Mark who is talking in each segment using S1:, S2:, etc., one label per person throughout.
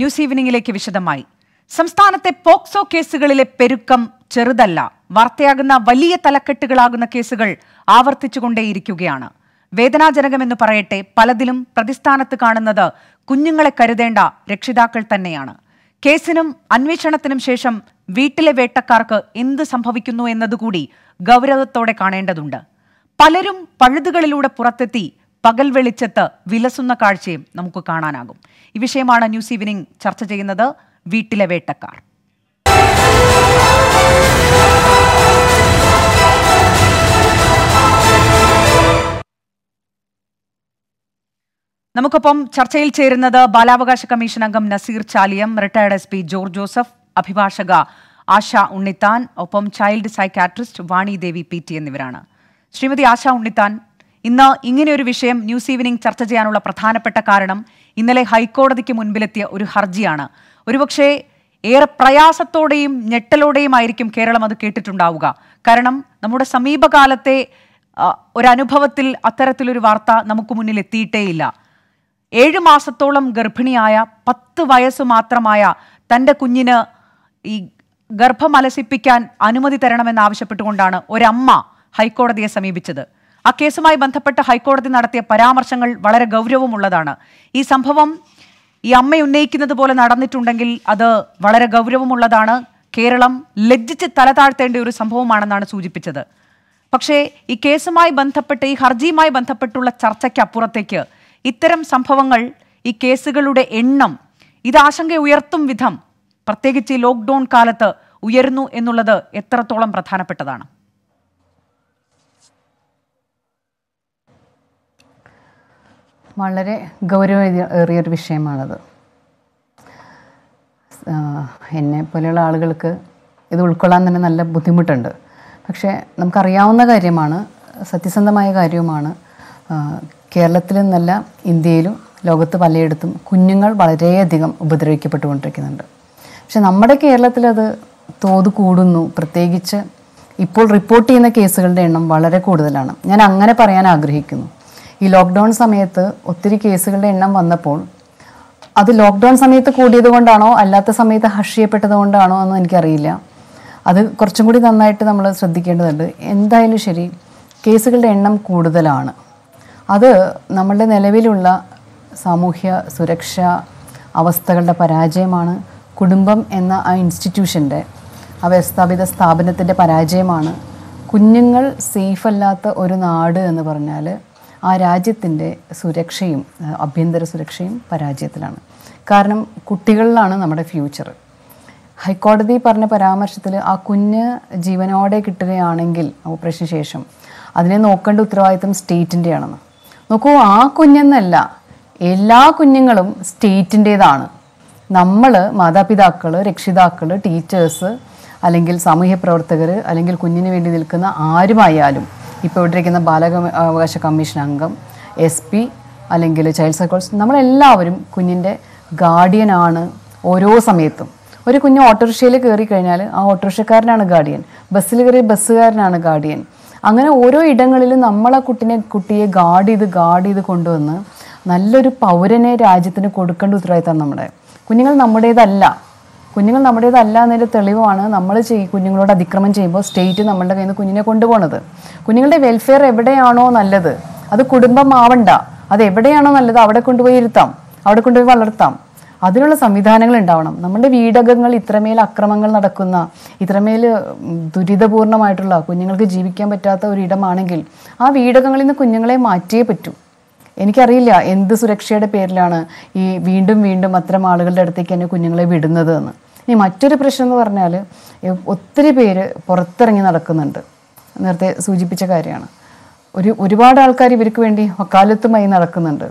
S1: News ഈവനിംഗിലേക്ക് വിശദമായി സംസ്ഥാനത്തെ POCSO കേസുകളിലെ പെരുക്കം ചെറുതല്ല വാർത്തയാകുന്ന വലിയ തലക്കെട്ടുകളാകുന്ന കേസുകൾ ആവർത്തിച്ചുകൊണ്ടേയിരിക്കുകയാണ് വേദനാജനകമെന്ന് പറയട്ടെ പലതിലും പ്രതിസ്ഥാനത്ത് കാണുന്നത് കുഞ്ഞുങ്ങളെ കരുതേണ്ട രക്ഷിതാക്കൾ തന്നെയാണ് കേസിനും അന്വേഷണത്തിനും ശേഷം വീട്ടിലെ വേട്ടക്കാർക്ക് എന്ത് സംഭവിക്കുന്നു എന്നതുകൂടി ഗൗരവത്തോടെ കാണേണ്ടതുണ്ട് പലരും പഴുതുകളിലൂടെ പുറത്തെത്തി പകൽ വെളിച്ചത്ത് വിലസുന്ന കാഴ്ചയും നമുക്ക് കാണാനാകും ഈ വിഷയമാണ് ന്യൂസ് ഈവനിംഗ് ചർച്ച ചെയ്യുന്നത് വീട്ടിലെ വേട്ടക്കാർ നമുക്കൊപ്പം ചർച്ചയിൽ ചേരുന്നത് ബാലാവകാശ കമ്മീഷൻ അംഗം Naseer Chaliyam retired S P George Joseph അഭിഭാഷക ആശ ഉണ്ണിത്താൻ ഒപ്പം child psychiatrist Vani Devi P T എന്നിവരാണ് ശ്രീമതി ആശ ഉണ്ണിത്താൻ ഇന്ന് ഇങ്ങനെയൊരു വിഷയം ന്യൂസ് ഈവനിംഗ് ചർച്ച ചെയ്യാനുള്ള പ്രധാനപ്പെട്ട കാരണം ഇന്നലെ ഹൈക്കോടതിക്ക് മുൻപിലെത്തിയ ഒരു ഹർജിയാണ് ഒരുപക്ഷെ ഏറെ പ്രയാസത്തോടെയും ഞെട്ടലോടെയും ആയിരിക്കും കേരളം അത് കേട്ടിട്ടുണ്ടാവുക കാരണം നമ്മുടെ സമീപകാലത്തെ ആ, ഒരനുഭവത്തിൽ അത്തരത്തിലൊരു വാർത്ത നമുക്ക് മുന്നിൽ എത്തിയിട്ടേയില്ല ഏഴ് മാസത്തോളം ഗർഭിണിയായ പത്ത് വയസ്സ് മാത്രമായ തൻ്റെ കുഞ്ഞിന് ഈ ഗർഭം അലസിപ്പിക്കാൻ അനുമതി തരണമെന്നാവശ്യപ്പെട്ടുകൊണ്ടാണ് ഒരമ്മ ഹൈക്കോടതിയെ സമീപിച്ചത് ആ കേസുമായി ബന്ധപ്പെട്ട് ഹൈക്കോടതി നടത്തിയ പരാമർശങ്ങൾ വളരെ ഗൗരവമുള്ളതാണ് ഈ സംഭവം ഈ അമ്മ ഉന്നയിക്കുന്നത് പോലെ നടന്നിട്ടുണ്ടെങ്കിൽ അത് വളരെ ഗൗരവമുള്ളതാണ് കേരളം ലജ്ജിച്ച് തല താഴ്ത്തേണ്ട ഒരു സംഭവമാണെന്നാണ് സൂചിപ്പിച്ചത് പക്ഷേ ഈ കേസുമായി ബന്ധപ്പെട്ട് ഈ ഹർജിയുമായി ബന്ധപ്പെട്ടുള്ള ചർച്ചയ്ക്ക് അപ്പുറത്തേക്ക് ഇത്തരം സംഭവങ്ങൾ ഈ കേസുകളുടെ എണ്ണം ഇത് ആശങ്ക ഉയർത്തും വിധം പ്രത്യേകിച്ച് ഈ ലോക്ക്ഡൌൺ കാലത്ത് ഉയരുന്നു എന്നുള്ളത് എത്രത്തോളം പ്രധാനപ്പെട്ടതാണ്
S2: വളരെ ഗൗരവേറിയൊരു വിഷയമാണത് ആഹ് എന്നെ പോലെയുള്ള ആളുകൾക്ക് ഇത് ഉൾക്കൊള്ളാൻ തന്നെ നല്ല ബുദ്ധിമുട്ടുണ്ട് പക്ഷേ നമുക്കറിയാവുന്ന കാര്യമാണ് സത്യസന്ധമായ കാര്യവുമാണ് ആഹ് കേരളത്തിൽ നിന്നല്ല ഇന്ത്യയിലും ലോകത്ത് പലയിടത്തും കുഞ്ഞുങ്ങൾ വളരെയധികം ഉപദ്രവിക്കപ്പെട്ടുകൊണ്ടിരിക്കുന്നുണ്ട് പക്ഷെ നമ്മുടെ കേരളത്തിലത് തോത് കൂടുന്നു പ്രത്യേകിച്ച് ഇപ്പോൾ റിപ്പോർട്ട് ചെയ്യുന്ന കേസുകളുടെ എണ്ണം വളരെ കൂടുതലാണ് ഞാൻ അങ്ങനെ പറയാൻ ആഗ്രഹിക്കുന്നു ഈ ലോക്ക്ഡൗൺ സമയത്ത് ഒത്തിരി കേസുകളുടെ എണ്ണം വന്നപ്പോൾ അത് ലോക്ക്ഡൗൺ സമയത്ത് കൂടിയത് കൊണ്ടാണോ അല്ലാത്ത സമയത്ത് ഹഷ് ചെയ്യപ്പെട്ടത് കൊണ്ടാണോ എന്ന് എനിക്കറിയില്ല അത് കുറച്ചും കൂടി നന്നായിട്ട് നമ്മൾ ശ്രദ്ധിക്കേണ്ടതുണ്ട് എന്തായാലും ശരി കേസുകളുടെ എണ്ണം കൂടുതലാണ് അത് നമ്മളുടെ നിലവിലുള്ള സാമൂഹ്യ സുരക്ഷാ അവസ്ഥകളുടെ പരാജയമാണ് കുടുംബം എന്ന ആ ഇൻസ്റ്റിറ്റ്യൂഷൻ്റെ ആ വ്യവസ്ഥാപിത സ്ഥാപനത്തിൻ്റെ പരാജയമാണ് കുഞ്ഞുങ്ങൾ സേഫ് അല്ലാത്ത ഒരു നാട് എന്ന് പറഞ്ഞാൽ ആ രാജ്യത്തിൻ്റെ സുരക്ഷയും ആ, ആഭ്യന്തര സുരക്ഷയും പരാജയത്തിലാണ് കാരണം കുട്ടികളിലാണ് നമ്മുടെ ഫ്യൂച്ചർ ഹൈക്കോടതി പറഞ്ഞ പരാമർശത്തിൽ ആ കുഞ്ഞ് ജീവനോടെ കിട്ടുകയാണെങ്കിൽ ഓപ്പറേഷന് ശേഷം അതിനെ നോക്കേണ്ട ഉത്തരവാദിത്തം സ്റ്റേറ്റിൻ്റെയാണെന്ന് നോക്കൂ ആ കുഞ്ഞെന്നല്ല എല്ലാ കുഞ്ഞുങ്ങളും സ്റ്റേറ്റിൻ്റേതാണ് നമ്മൾ മാതാപിതാക്കൾ രക്ഷിതാക്കൾ ടീച്ചേഴ്സ് അല്ലെങ്കിൽ സാമൂഹ്യ പ്രവർത്തകർ അല്ലെങ്കിൽ കുഞ്ഞിന് വേണ്ടി നിൽക്കുന്ന ആരുമായാലും ഇപ്പോൾ ഇവിടെ ഇരിക്കുന്ന ബാലാവകാശ കമ്മീഷൻ അംഗം എസ് പി അല്ലെങ്കിൽ ചൈൽഡ് സൈക്കോളജിസ്റ്റ് നമ്മളെല്ലാവരും കുഞ്ഞിൻ്റെ ഗാർഡിയനാണ് ഓരോ സമയത്തും ഒരു കുഞ്ഞ് ഓട്ടോറിക്ഷയിൽ കയറി കഴിഞ്ഞാൽ ആ ഓട്ടോറിക്ഷക്കാരനാണ് ഗാർഡിയൻ ബസ്സിൽ കയറിയ ബസ്സുകാരനാണ് ഗാർഡിയൻ അങ്ങനെ ഓരോ ഇടങ്ങളിലും നമ്മൾ ആ കുട്ടിനെ കുട്ടിയെ ഗാർഡ് ചെയ്ത് ഗാർഡ് ചെയ്ത് കൊണ്ടുവന്ന് നല്ലൊരു പൗരനെ രാജ്യത്തിന് കൊടുക്കേണ്ട ഉത്തരവാദിത്തം നമ്മുടെ കുഞ്ഞുങ്ങൾ നമ്മുടേതല്ല കുഞ്ഞുങ്ങൾ നമ്മുടേതല്ല എന്നതിൻ്റെ തെളിവാണ് നമ്മൾ ചെയ് കുഞ്ഞുങ്ങളോട് അതിക്രമം ചെയ്യുമ്പോൾ സ്റ്റേറ്റ് നമ്മളുടെ കയ്യിൽ നിന്ന് കുഞ്ഞിനെ കൊണ്ടുപോകുന്നത് കുഞ്ഞുങ്ങളുടെ വെൽഫെയർ എവിടെയാണോ നല്ലത് അത് കുടുംബം ആവണ്ട അത് എവിടെയാണോ നല്ലത് അവിടെ കൊണ്ടുപോയി ഇരുത്താം അവിടെ കൊണ്ടുപോയി വളർത്താം അതിനുള്ള സംവിധാനങ്ങൾ ഉണ്ടാവണം നമ്മുടെ വീടകങ്ങൾ ഇത്രമേൽ അക്രമങ്ങൾ നടക്കുന്ന ഇത്രമേൽ ഉം, ദുരിതപൂർണമായിട്ടുള്ള കുഞ്ഞുങ്ങൾക്ക് ജീവിക്കാൻ പറ്റാത്ത ഒരു ഇടമാണെങ്കിൽ ആ വീടകങ്ങളിൽ നിന്ന് കുഞ്ഞുങ്ങളെ മാറ്റിയേ പറ്റൂ എനിക്കറിയില്ല എന്ത് സുരക്ഷയുടെ പേരിലാണ് ഈ വീണ്ടും വീണ്ടും അത്തരം ആളുകളുടെ അടുത്തേക്ക് തന്നെ കുഞ്ഞുങ്ങളെ വിടുന്നത് എന്ന് ഇനി മറ്റൊരു പ്രശ്നം എന്ന് പറഞ്ഞാൽ എ- ഒത്തിരി പേര് പുറത്തിറങ്ങി നടക്കുന്നുണ്ട് നേരത്തെ സൂചിപ്പിച്ച കാര്യമാണ് ഒരു ഒരുപാട് ആൾക്കാർ ഇവർക്ക് വേണ്ടി വക്കാലത്തുമായി നടക്കുന്നുണ്ട്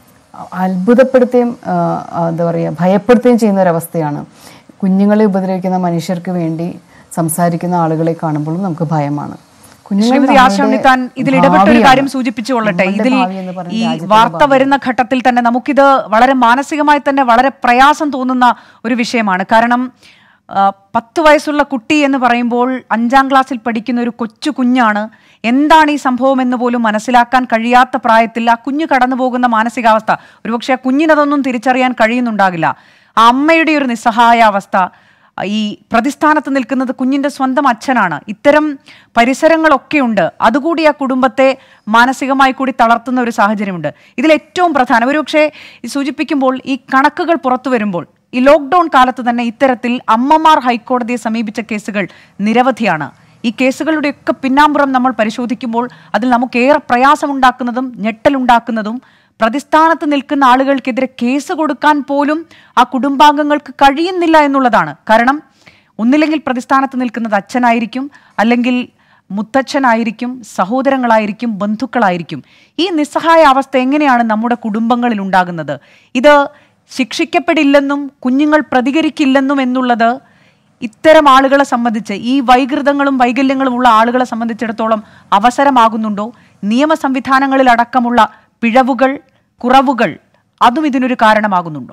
S2: അത്ഭുതപ്പെടുത്തുകയും ആ, ആ, എന്താ പറയുക ഭയപ്പെടുത്തുകയും ചെയ്യുന്ന ഒരവസ്ഥയാണ് കുഞ്ഞുങ്ങളെ ഉപദ്രവിക്കുന്ന മനുഷ്യർക്ക് വേണ്ടി സംസാരിക്കുന്ന ആളുകളെ കാണുമ്പോഴും നമുക്ക് ഭയമാണ് കുഞ്ഞുങ്ങൾ
S1: ശ്രീമതി ആശ
S2: നമ്മളുടെ
S1: ഉണ്ണിത്താൻ ഇതിൽ ഇടപെട്ട ഒരു
S2: ഭാവിയാണ്.
S1: കാര്യം സൂചിപ്പിച്ചുകൊള്ളട്ടെ
S2: നമ്മളുടെ
S1: ഇതിൽ
S2: ഭാവി എന്ന് പറയുന്നത്
S1: ഈ
S2: രാജ്യത്തിന്റെ
S1: വാർത്ത
S2: ഭാവിയാണ്.
S1: വരുന്ന ഘട്ടത്തിൽ തന്നെ നമുക്കിത് വളരെ മാനസികമായി തന്നെ വളരെ പ്രയാസം തോന്നുന്ന ഒരു വിഷയമാണ് കാരണം ആ, പത്ത് വയസ്സുള്ള കുട്ടി എന്ന് പറയുമ്പോൾ അഞ്ചാം ക്ലാസ്സിൽ പഠിക്കുന്ന ഒരു കൊച്ചു കുഞ്ഞാണ് എന്താണ് ഈ സംഭവം എന്ന് പോലും മനസ്സിലാക്കാൻ കഴിയാത്ത പ്രായത്തിൽ ആ കുഞ്ഞ് കടന്നു പോകുന്ന മാനസികാവസ്ഥ ഒരുപക്ഷെ ആ കുഞ്ഞിനതൊന്നും തിരിച്ചറിയാൻ കഴിയുന്നുണ്ടാകില്ല ആ അമ്മയുടെ ഒരു നിസ്സഹായാവസ്ഥ ഈ പ്രതിസ്ഥാനത്ത് നിൽക്കുന്നത് കുഞ്ഞിന്റെ സ്വന്തം അച്ഛനാണ് ഇത്തരം പരിസരങ്ങളൊക്കെ ഉണ്ട് അതുകൂടി ആ കുടുംബത്തെ മാനസികമായി കൂടി തളർത്തുന്ന ഒരു സാഹചര്യമുണ്ട് ഇതിൽ ഏറ്റവും പ്രധാനം ഒരുപക്ഷെ ഈ സൂചിപ്പിക്കുമ്പോൾ ഈ കണക്കുകൾ പുറത്തു വരുമ്പോൾ ഈ ലോക്ക്ഡൌൺ കാലത്ത് തന്നെ ഇത്തരത്തിൽ അമ്മമാർ ഹൈക്കോടതിയെ സമീപിച്ച കേസുകൾ നിരവധിയാണ് ഈ കേസുകളുടെയൊക്കെ പിന്നാമ്പുറം നമ്മൾ പരിശോധിക്കുമ്പോൾ അതിൽ നമുക്കേറെ പ്രയാസമുണ്ടാക്കുന്നതും ഞെട്ടലുണ്ടാക്കുന്നതും പ്രതിസ്ഥാനത്ത് നിൽക്കുന്ന ആളുകൾക്കെതിരെ കേസ് കൊടുക്കാൻ പോലും ആ കുടുംബാംഗങ്ങൾക്ക് കഴിയുന്നില്ല എന്നുള്ളതാണ് കാരണം ഒന്നില്ലെങ്കിൽ പ്രതിസ്ഥാനത്ത് നിൽക്കുന്നത് അച്ഛനായിരിക്കും അല്ലെങ്കിൽ മുത്തച്ഛനായിരിക്കും സഹോദരങ്ങളായിരിക്കും ബന്ധുക്കളായിരിക്കും ഈ നിസ്സഹായ അവസ്ഥ എങ്ങനെയാണ് നമ്മുടെ കുടുംബങ്ങളിൽ ഉണ്ടാകുന്നത് ഇത് ശിക്ഷിക്കപ്പെടില്ലെന്നും കുഞ്ഞുങ്ങൾ പ്രതികരിക്കില്ലെന്നും എന്നുള്ളത് ഇത്തരം ആളുകളെ സംബന്ധിച്ച് ഈ വൈകൃതങ്ങളും വൈകല്യങ്ങളും ഉള്ള ആളുകളെ സംബന്ധിച്ചിടത്തോളം അവസരമാകുന്നുണ്ടോ നിയമ സംവിധാനങ്ങളിൽ അടക്കമുള്ള പിഴവുകൾ കുറവുകൾ അതും ഇതിനൊരു കാരണമാകുന്നുണ്ടോ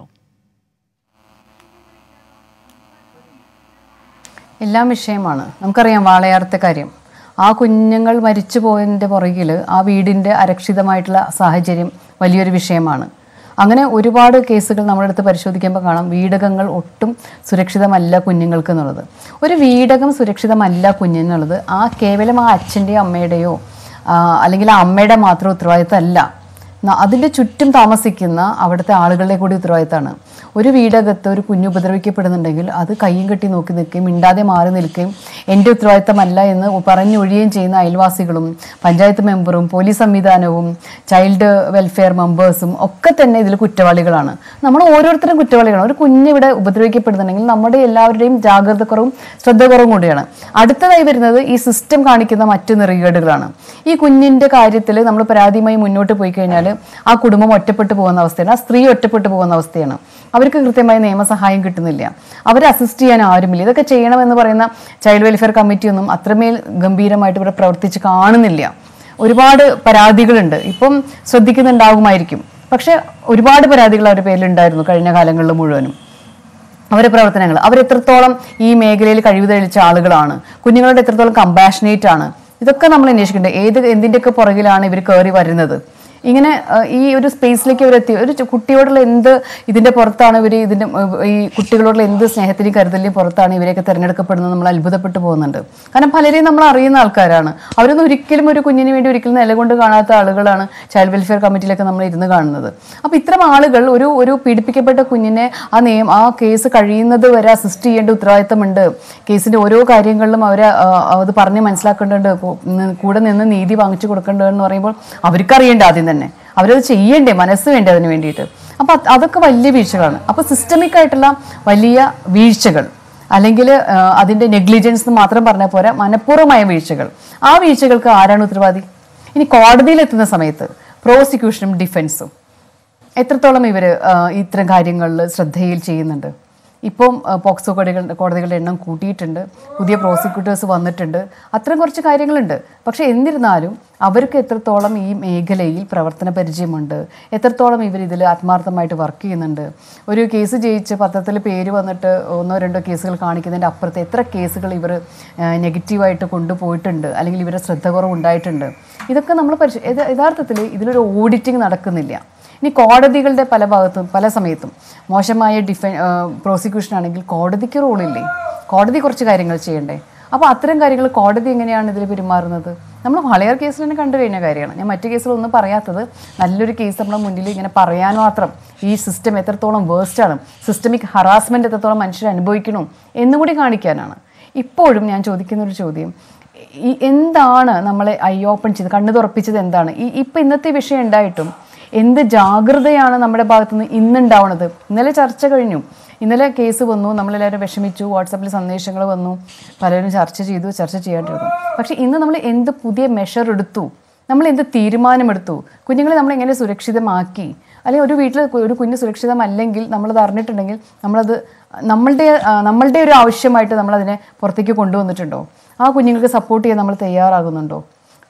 S2: എല്ലാം വിഷയമാണ് നമുക്കറിയാം വാളയാറത്തെ കാര്യം ആ കുഞ്ഞുങ്ങൾ മരിച്ചു പോയതിൻ്റെ പുറകിൽ ആ വീടിൻ്റെ അരക്ഷിതമായിട്ടുള്ള സാഹചര്യം വലിയൊരു വിഷയമാണ് അങ്ങനെ ഒരുപാട് കേസുകൾ നമ്മുടെ അടുത്ത് പരിശോധിക്കുമ്പോൾ കാണാം വീടകങ്ങൾ ഒട്ടും സുരക്ഷിതമല്ല കുഞ്ഞുങ്ങൾക്ക് എന്നുള്ളത് ഒരു വീടകം സുരക്ഷിതമല്ല കുഞ്ഞിനുള്ളത് ആ കേവലം ആ അച്ഛൻ്റെയോ അമ്മയുടെയോ ആ, അല്ലെങ്കിൽ ആ അമ്മയുടെ മാത്രം ഉത്തരവാദിത്തമല്ല ന- അതിൻ്റെ ചുറ്റും താമസിക്കുന്ന അവിടുത്തെ ആളുകളുടെ കൂടി ഉത്തരവാദിത്തമാണ് ഒരു വീടകത്ത് ഒരു കുഞ്ഞ് ഉപദ്രവിക്കപ്പെടുന്നുണ്ടെങ്കിൽ അത് കയ്യും കെട്ടി നോക്കി നിൽക്കുകയും മിണ്ടാതെ മാറി നിൽക്കുകയും എൻ്റെ ഉത്തരവാദിത്തമല്ല എന്ന് പറഞ്ഞൊഴിയുകയും ചെയ്യുന്ന അയൽവാസികളും പഞ്ചായത്ത് മെമ്പറും പോലീസ് സംവിധാനവും ചൈൽഡ് വെൽഫെയർ മെമ്പേഴ്സും ഒക്കെ തന്നെ ഇതിൽ കുറ്റവാളികളാണ് നമ്മൾ ഓരോരുത്തരും കുറ്റവാളികളാണ് ഒരു കുഞ്ഞ് ഇവിടെ ഉപദ്രവിക്കപ്പെടുന്നുണ്ടെങ്കിൽ നമ്മുടെ എല്ലാവരുടെയും ജാഗ്രതക്കുറവും ശ്രദ്ധക്കുറവും കൂടിയാണ് അടുത്തതായി വരുന്നത് ഈ സിസ്റ്റം കാണിക്കുന്ന മറ്റു നെറികേടുകളാണ് ഈ കുഞ്ഞിൻ്റെ കാര്യത്തിൽ നമ്മൾ പരാതിയുമായി മുന്നോട്ട് പോയി കഴിഞ്ഞാൽ ആ കുടുംബം ഒറ്റപ്പെട്ടു പോകുന്ന അവസ്ഥയാണ് ആ സ്ത്രീ ഒറ്റപ്പെട്ടു പോകുന്ന അവസ്ഥയാണ് അവർക്ക് കൃത്യമായ നിയമസഹായം കിട്ടുന്നില്ല അവരെ അസിസ്റ്റ് ചെയ്യാൻ ആരുമില്ല ഇതൊക്കെ ചെയ്യണമെന്ന് പറയുന്ന ചൈൽഡ് വെൽഫെയർ കമ്മിറ്റി ഒന്നും അത്രമേൽ ഗംഭീരമായിട്ട് ഇവിടെ പ്രവർത്തിച്ച് കാണുന്നില്ല ഒരുപാട് പരാതികളുണ്ട് ഇപ്പം ശ്രദ്ധിക്കുന്നുണ്ടാകുമായിരിക്കും പക്ഷെ ഒരുപാട് പരാതികൾ അവരുടെ പേരിലുണ്ടായിരുന്നു കഴിഞ്ഞ കാലങ്ങളിൽ മുഴുവനും അവരുടെ പ്രവർത്തനങ്ങൾ അവരെത്രത്തോളം ഈ മേഖലയിൽ കഴിവ് തെളിച്ച ആളുകളാണ് കുഞ്ഞുങ്ങളോട് എത്രത്തോളം കമ്പാഷനേറ്റ് ആണ് ഇതൊക്കെ നമ്മൾ അന്വേഷിക്കേണ്ടത് ഏത് എന്തിൻ്റെയൊക്കെ പുറകിലാണ് ഇവർ കയറി വരുന്നത് ഇങ്ങനെ അഹ്, ഈ ഒരു സ്പേസിലേക്ക് ഇവരെത്തി ഒരു ചു- കുട്ടിയോടുള്ള എന്ത് ഇതിന്റെ പുറത്താണ് ഇവർ ഇതിന്റെ അഹ്, ഈ കുട്ടികളോടുള്ള എന്ത് സ്നേഹത്തിനും കരുതലിനും പുറത്താണ് ഇവരെയൊക്കെ തിരഞ്ഞെടുക്കപ്പെടുന്നത് നമ്മൾ അത്ഭുതപ്പെട്ടു പോകുന്നുണ്ട് കാരണം പലരെയും നമ്മൾ അറിയുന്ന ആൾക്കാരാണ് അവരൊന്നും ഒരിക്കലും ഒരു കുഞ്ഞിന് വേണ്ടി ഒരിക്കലും നിലകൊണ്ട് കാണാത്ത ആളുകളാണ് ചൈൽഡ് വെൽഫെയർ കമ്മിറ്റിയിലൊക്കെ നമ്മൾ ഇരുന്ന് കാണുന്നത് അപ്പോൾ ഇത്തരം ആളുകൾ ഒരു ഒരു പീഡിപ്പിക്കപ്പെട്ട കുഞ്ഞിനെ ആ നിയമം ആ കേസ് കഴിയുന്നത് വരെ അസിസ്റ്റ് ചെയ്യേണ്ട ഉത്തരവാദിത്തമുണ്ട് കേസിന്റെ ഓരോ കാര്യങ്ങളിലും അവരെ ആ, അത് പറഞ്ഞ് മനസ്സിലാക്കേണ്ടതുണ്ട് കൂ- ന്ന് കൂടെ നിന്ന് നീതി വാങ്ങിച്ചു കൊടുക്കേണ്ടതെന്ന് പറയുമ്പോൾ അവർക്കറിയണ്ടേ ആദ്യം തന്നെ അവരത് ചെയ്യണ്ടേ മനസ്സ് വേണ്ടേ അതിന് വേണ്ടിയിട്ട് അപ്പൊ അത് അതൊക്കെ വലിയ വീഴ്ചകളാണ് അപ്പൊ സിസ്റ്റമിക് ആയിട്ടുള്ള വലിയ വീഴ്ചകൾ അല്ലെങ്കിൽ അതിന്റെ നെഗ്ലിജൻസ് എന്ന് മാത്രം പറഞ്ഞാൽ പോരാ മനഃപൂർവ്വമായ വീഴ്ചകൾ ആ വീഴ്ചകൾക്ക് ആരാണ് ഉത്തരവാദി ഇനി കോടതിയിൽ എത്തുന്ന സമയത്ത് പ്രോസിക്യൂഷനും ഡിഫൻസും എത്രത്തോളം ഇവർ ഇത്തരം കാര്യങ്ങളിൽ ശ്രദ്ധയിൽ ചെയ്യുന്നുണ്ട് ഇപ്പം ആ, പോക്സോ കോടതികൾ കോടതികളുടെ എണ്ണം കൂട്ടിയിട്ടുണ്ട് പുതിയ പ്രോസിക്യൂട്ടേഴ്സ് വന്നിട്ടുണ്ട് അത്തരം കുറച്ച് കാര്യങ്ങളുണ്ട് പക്ഷേ എന്നിരുന്നാലും അവർക്ക് എത്രത്തോളം ഈ മേഖലയിൽ പ്രവർത്തന പരിചയമുണ്ട് എത്രത്തോളം ഇവർ ഇതിൽ ആത്മാർത്ഥമായിട്ട് വർക്ക് ചെയ്യുന്നുണ്ട് ഒരു കേസ് ജയിച്ച് പത്രത്തിൽ പേര് വന്നിട്ട് ഒന്നോ രണ്ടോ കേസുകൾ കാണിക്കുന്നതിൻ്റെ അപ്പുറത്ത് എത്ര കേസുകൾ ഇവർ നെഗറ്റീവായിട്ട് കൊണ്ടുപോയിട്ടുണ്ട് അല്ലെങ്കിൽ ഇവരുടെ ശ്രദ്ധ കുറവുണ്ടായിട്ടുണ്ട് ഇതൊക്കെ നമ്മൾ പരിശ യഥാ- യഥാർത്ഥത്തിൽ ഇതിലൊരു ഓഡിറ്റിംഗ് നടക്കുന്നില്ല ഇനി കോടതികളുടെ പല ഭാഗത്തും പല സമയത്തും മോശമായ ഡിഫെ പ്രോസിക്യൂഷൻ ആണെങ്കിൽ കോടതിക്ക് റോളില്ലേ കോടതി കുറച്ച് കാര്യങ്ങൾ ചെയ്യണ്ടേ അപ്പോൾ അത്തരം കാര്യങ്ങൾ കോടതി എങ്ങനെയാണ് ഇതിൽ പെരുമാറുന്നത് നമ്മൾ വളയർ കേസിൽ തന്നെ കണ്ടു കഴിഞ്ഞ കാര്യമാണ് ഞാൻ മറ്റു കേസിലൊന്നും പറയാത്തത് നല്ലൊരു കേസ് നമ്മുടെ മുന്നിൽ ഇങ്ങനെ പറയാൻ മാത്രം ഈ സിസ്റ്റം എത്രത്തോളം വേസ്റ്റാണ് സിസ്റ്റമിക് ഹറാസ്മെൻറ്റ് എത്രത്തോളം മനുഷ്യർ അനുഭവിക്കണം എന്നുകൂടി കാണിക്കാനാണ് ഇപ്പോഴും ഞാൻ ചോദിക്കുന്ന ഒരു ചോദ്യം ഈ എന്താണ് നമ്മളെ ഐ ഓപ്പൺ ചെയ്ത് കണ്ണു തുറപ്പിച്ചത് എന്താണ് ഈ ഇപ്പം ഇന്നത്തെ വിഷയം ഉണ്ടായിട്ടും എന്ത് ജാഗ്രതയാണ് നമ്മുടെ ഭാഗത്തുനിന്ന് ഇന്നുണ്ടാവണത് ഇന്നലെ ചർച്ച കഴിഞ്ഞു ഇന്നലെ കേസ് വന്നു നമ്മളെല്ലാവരും വിഷമിച്ചു വാട്സാപ്പിൽ സന്ദേശങ്ങൾ വന്നു പലരും ചർച്ച ചെയ്തു ചർച്ച ചെയ്യാണ്ടിരുന്നു പക്ഷേ ഇന്ന് നമ്മൾ എന്ത് പുതിയ മെഷർ എടുത്തു നമ്മൾ എന്ത് തീരുമാനമെടുത്തു കുഞ്ഞുങ്ങളെ നമ്മൾ എങ്ങനെ സുരക്ഷിതമാക്കി അല്ലെങ്കിൽ ഒരു വീട്ടിൽ ഒരു കുഞ്ഞ് സുരക്ഷിതമല്ലെങ്കിൽ നമ്മളത് അറിഞ്ഞിട്ടുണ്ടെങ്കിൽ നമ്മളത് നമ്മളുടെ ആ, നമ്മളുടെ ഒരു ആവശ്യമായിട്ട് നമ്മളതിനെ പുറത്തേക്ക് കൊണ്ടുവന്നിട്ടുണ്ടോ ആ കുഞ്ഞുങ്ങൾക്ക് സപ്പോർട്ട് ചെയ്യാൻ നമ്മൾ തയ്യാറാകുന്നുണ്ടോ